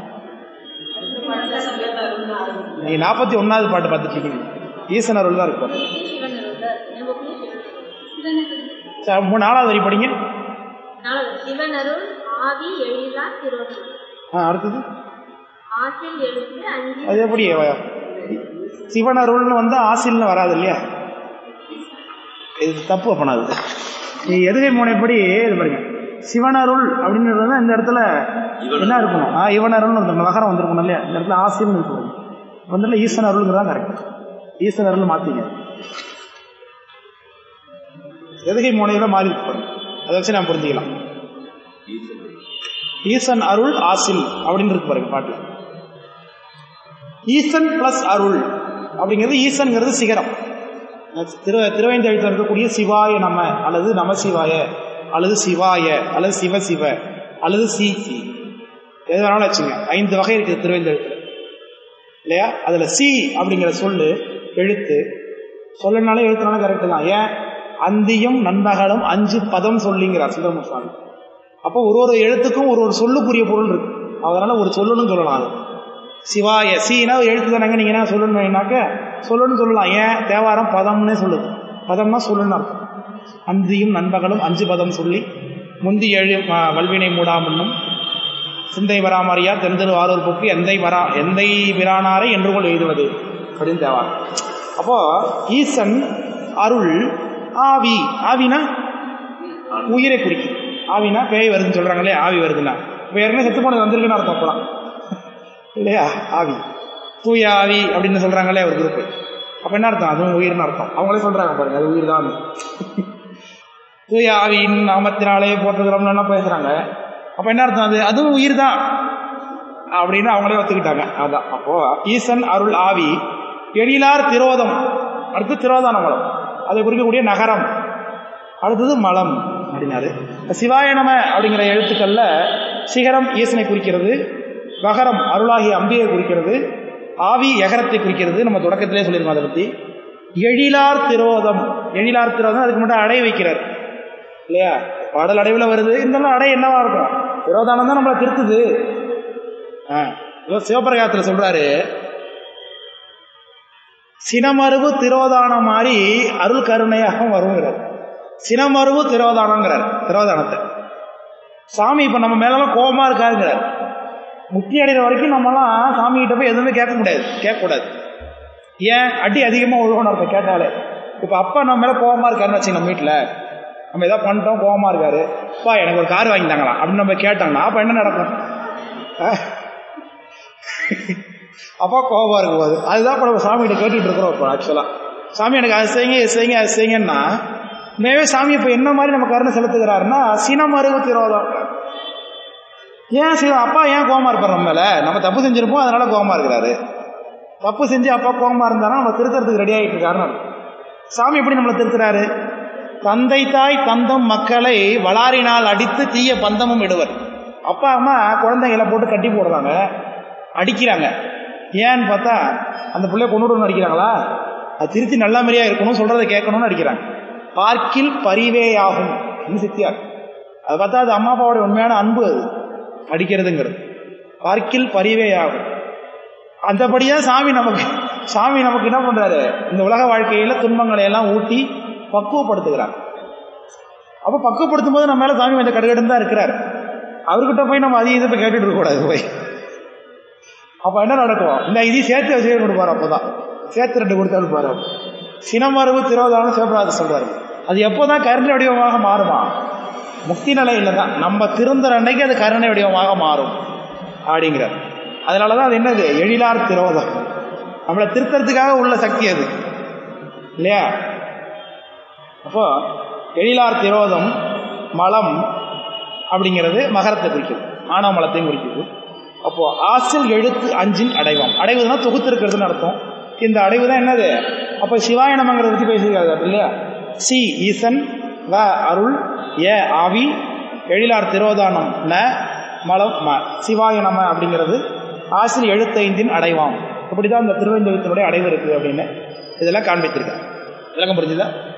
Speaker 1: நீங்க நாற்பத்தி ஒன்னாவது பாட்டு பார்த்துட்டு இருக்கீங்க ஈசன் அருள் தான் இருக்கும்
Speaker 3: சிவன் அருள் நமக்கு சிவன் அருள்
Speaker 1: சரி, மூணு நாலாவது வரி படிங்க
Speaker 3: நாலாவது சிவன் அருள் ஆவி எழிலா திரோதி
Speaker 1: ஆ அடுத்தது
Speaker 3: ஆசில் எழுத்து அஞ்சு
Speaker 1: அது எப்படி வ- சிவன் அருள்னு வந்து ஆசில்னு வராது இல்லையா இது தப்பு அப்பனாது நீ எதுகை முனைப்படி இது பாருங்க சிவன் அருள் அப்படின்றது தான் இந்த இடத்துல என்ன இருக்கணும் ஆ இவன் அருள்னு இருக்கணும் வகரம் வந்திருக்கணும் இல்லையா இந்த இடத்துல ஆசில்னு இருக்கணும் வந்து ஈசன் அருள்ங்கிறது தான் கரெக்ட் ஈசன் அருள் மாற்றிங்க எதுகை முனையில மாறி இருக்கு பாருங்க அதை வச்சு நான் புரிஞ்சுக்கலாம் ஈசன் அருள் ஆசில் அப்படின்னு இருக்கு பாருங்க பாட்டில் ஈசன் பிளஸ் அருள் அப்படிங்கிறது ஈசன்ங்கிறது சிகரம் திரு திருவைந்தெழுத்தில் இருக்கக்கூடிய சிவாய நம அல்லது நம சிவாய அல்லது சிவாய அல்லது சிவ சிவ அல்லது சி சி எது வேணாலும் வச்சுங்க ஐந்து வகை இருக்குது திருவைந்தெழுத்தில் இல்லையா அதில் சி அப்படிங்கிற சொல்லு எழுத்து சொல்லனாலே எழுத்துனாலும் கரெக்டு தான் ஏன் அந்தியும் நண்பகலும் அஞ்சு பதம் சொல்லிங்கிறார் சுந்தரமூர் சுவாமி அப்போ ஒரு ஒரு எழுத்துக்கும் ஒரு ஒரு சொல்லுக்குரிய பொருள் இருக்கு அதனால ஒரு சொல்லணும்னு சொல்லலாம் அது சிவாய சீனா எழுத்து தானங்க நீங்க என்ன சொல்லணும்னாக்க சொல்லணும்னு சொல்லலாம் ஏன் தேவாரம் பதம்னே சொல்லுது பதம்னா சொல்லணும்னு அர்த்தம் அந்தியும் நண்பகலும் அஞ்சு பதம் சொல்லி முந்தி எழு ம- வல்வினை மூடாமன்னும் சிந்தை வராமறியா தென்திரு ஆரூர் போக்கு எந்தை வரா எந்தை பிரானாரை என்று கொள் எழுதுவது அப்படின்னு தேவாரம் அப்போ ஈசன் அருள் ஆவி ஆவினா உயிரை குறிக்கும் ஆவினா பேய் வருதுன்னு சொல்றாங்களே ஆவி வருதுன்னா இப்போ ஏற்கனவே செத்து போனது வந்திருக்குன்னு அர்த்தம் அப்பலாம் இல்லையா ஆவி தூய ஆவி அப்படின்னு சொல்றாங்களே ஒரு குரூப் அப்ப என்ன அர்த்தம் அதுவும் உயிர்னு அர்த்தம் அவங்களே சொல்றாங்க பாருங்க அது உயிர் தான் தூய ஆவியின் நாமத்தினாலே போற்றுகிறோம்னு என்ன பேசுறாங்க அப்ப என்ன அர்த்தம் அது அதுவும் உயிர் தான் அப்படின்னு அவங்களே ஒத்துக்கிட்டாங்க அதான் அப்போ ஈசன் அருள் ஆவி எழிலார் திரோதம் அடுத்து திரோதான மலம் அதை குறிக்கக்கூடிய நகரம் அடுத்தது மலம் அப்படின்னாரு இப்ப சிவாய நம அப்படிங்கிற எழுத்துக்கள்ல சிகரம் ஈசனை குறிக்கிறது வகரம் அருளாகிய அம்பியை குறிக்கிறது ஆவி எகரத்தை குறிக்கிறது நம்ம தொடக்கத்திலே சொல்லியிருக்கோம் அதை பத்தி எழிலார் திரோதம் எழிலார் திரோதம் அதுக்கு மட்டும் அடை வைக்கிறார் இல்லையா பாடல் அடைவில் வருது இருந்தாலும் அடை என்னவா இருக்கும் திரோதானம் தான் நம்மளை திருத்துது ஆ இதோ சிவபிரகாசத்தில் சொல்றாரு சினமருவு திரோதானம் மாதிரி அருள் கருணையாக வருங்கிறார் சினமருவு திரோதானங்கிறார் திரோதானத்தை சாமி இப்ப நம்ம மேலெல்லாம் கோபமா இருக்காருங்கிறார் முக்தி அடைகிற வரைக்கும் நம்மலாம் சாமி கிட்ட போய் எதுவுமே கேட்க முடியாது கேட்கக்கூடாது ஏன் அடி அதிகமாக ஒழுகணும் இருக்கும் கேட்டாலே இப்போ அப்பா நம்ம மேலே கோபமா இருக்காருன்னு வச்சுங்க நம்ம வீட்டில் நம்ம ஏதோ பண்ணிட்டோம் கோபமா இருக்காரு அப்பா எனக்கு ஒரு கார் வாங்கி தாங்களாம் அப்படின்னு நம்ம கேட்டோம்னா அப்போ என்ன நடக்கும் அஹ்? அப்பா கோபமா இருக்கும் போது அதுதான் இப்போ நம்ம சாமிகிட்ட கேட்டுட்டு இருக்கிறோம் இப்போ ஆக்சுவலாக சாமி எனக்கு அது செய்யுங்க இது செய்யுங்க அது செய்யுங்கன்னா மேவே சாமி இப்போ என்ன மாதிரி நம்ம கருணை செலுத்துகிறாருன்னா சினமருவு திரோதம் ஏன் சிவ அப்பா ஏன் கோவமா இருப்பார் நம்ம மேல நம்ம தப்பு செஞ்சிருப்போம் அதனால கோவமா இருக்கிறாரு தப்பு செஞ்சு அப்பா கோவமா இருந்தாலும் நம்ம திருத்தறதுக்கு ரெடி ஆகிட்டு இருக்காருன்னு அர்த்தம். சாமி எப்படி நம்மளை திருத்துறாரு தந்தை தாய் தந்தம் மக்களை வளாரினால் அடித்து தீய பந்தமும் இடுவர் அப்பா அம்மா குழந்தைகளை போட்டு கட்டி போடுறாங்க அடிக்கிறாங்க ஏன்னு பார்த்தா அந்த பிள்ளைய கொண்டு விடணும்னு அடிக்கிறாங்களா அது திருத்தி நல்ல மாதிரியா இருக்கணும் சொல்றதை கேட்கணும்னு அடிக்கிறாங்க பார்க்கில் பரிவேயாகும் இன்னும் சித்தியார் அதை பார்த்தா அது அம்மா அப்பாவோட உண்மையான அன்பு அது அடிக்கிறதுங்கிறது பார்க்கில் பரிவேயாகும் அந்தபடியா சாமி நமக்கு சாமி நமக்கு என்ன பண்றாரு இந்த உலக வாழ்க்கையில துன்பங்களை எல்லாம் ஊட்டி பக்குவப்படுத்துகிறார் அப்ப பக்குவப்படுத்தும் போது நம்ம மேல சாமி கொஞ்சம் கடுகடுன்னு தான் இருக்கிறார் அவர்கிட்ட போய் நம்ம அதிக இதை போய் கேட்டுட்டு இருக்க கூடாது போய் அப்ப என்ன நடக்கும் இந்த இதையும் சேர்த்து வச்சுக்க கொடுப்பாரு அப்பதான் சேர்த்து ரெண்டு கொடுத்தாலும் பாரு சினமரபு திரோதானம் சிவபிராஜ் சொல்றாரு அது எப்போதான் கருணை வடிவமாக மாறுமா முக்தி நிலையில தான் நம்ம திருந்துற அன்னைக்கு அது கருணை வடிவமாக மாறும் அப்படிங்கிறார் அதனால தான் அது என்னது எழிலார் திரோதம் நம்மளை திருத்தறதுக்காக உள்ள சக்தி அது இல்லையா அப்போ எழிலார் திரோதம் மலம் அப்படிங்கிறது மகரத்தை குறிக்குது ஆணவ மலத்தையும் குறிக்குது அப்போ ஆசல் எழுத்து அஞ்சின் அடைவாம் அடைவதுனா தொகுத்திருக்கிறதுன்னு அர்த்தம் இந்த அடைவு தான் என்னது அப்போ சிவாய நமங்கிறத பற்றி பேசியிருக்காரு இல்லையா சி ஈசன் வ அருள் ஏ ஆவி எழிலார் திரோதானம் ந மலம் ம சிவாய நம அப்படிங்கிறது ஆசில் எழுத்தைந்தின் அடைவாம் இப்படி தான் இந்த திருவெந்தெழுத்தினுடைய அடைவு இருக்குது அப்படின்னு இதெல்லாம் காண்பித்திருக்கேன் விளக்கம் புரிஞ்சுதா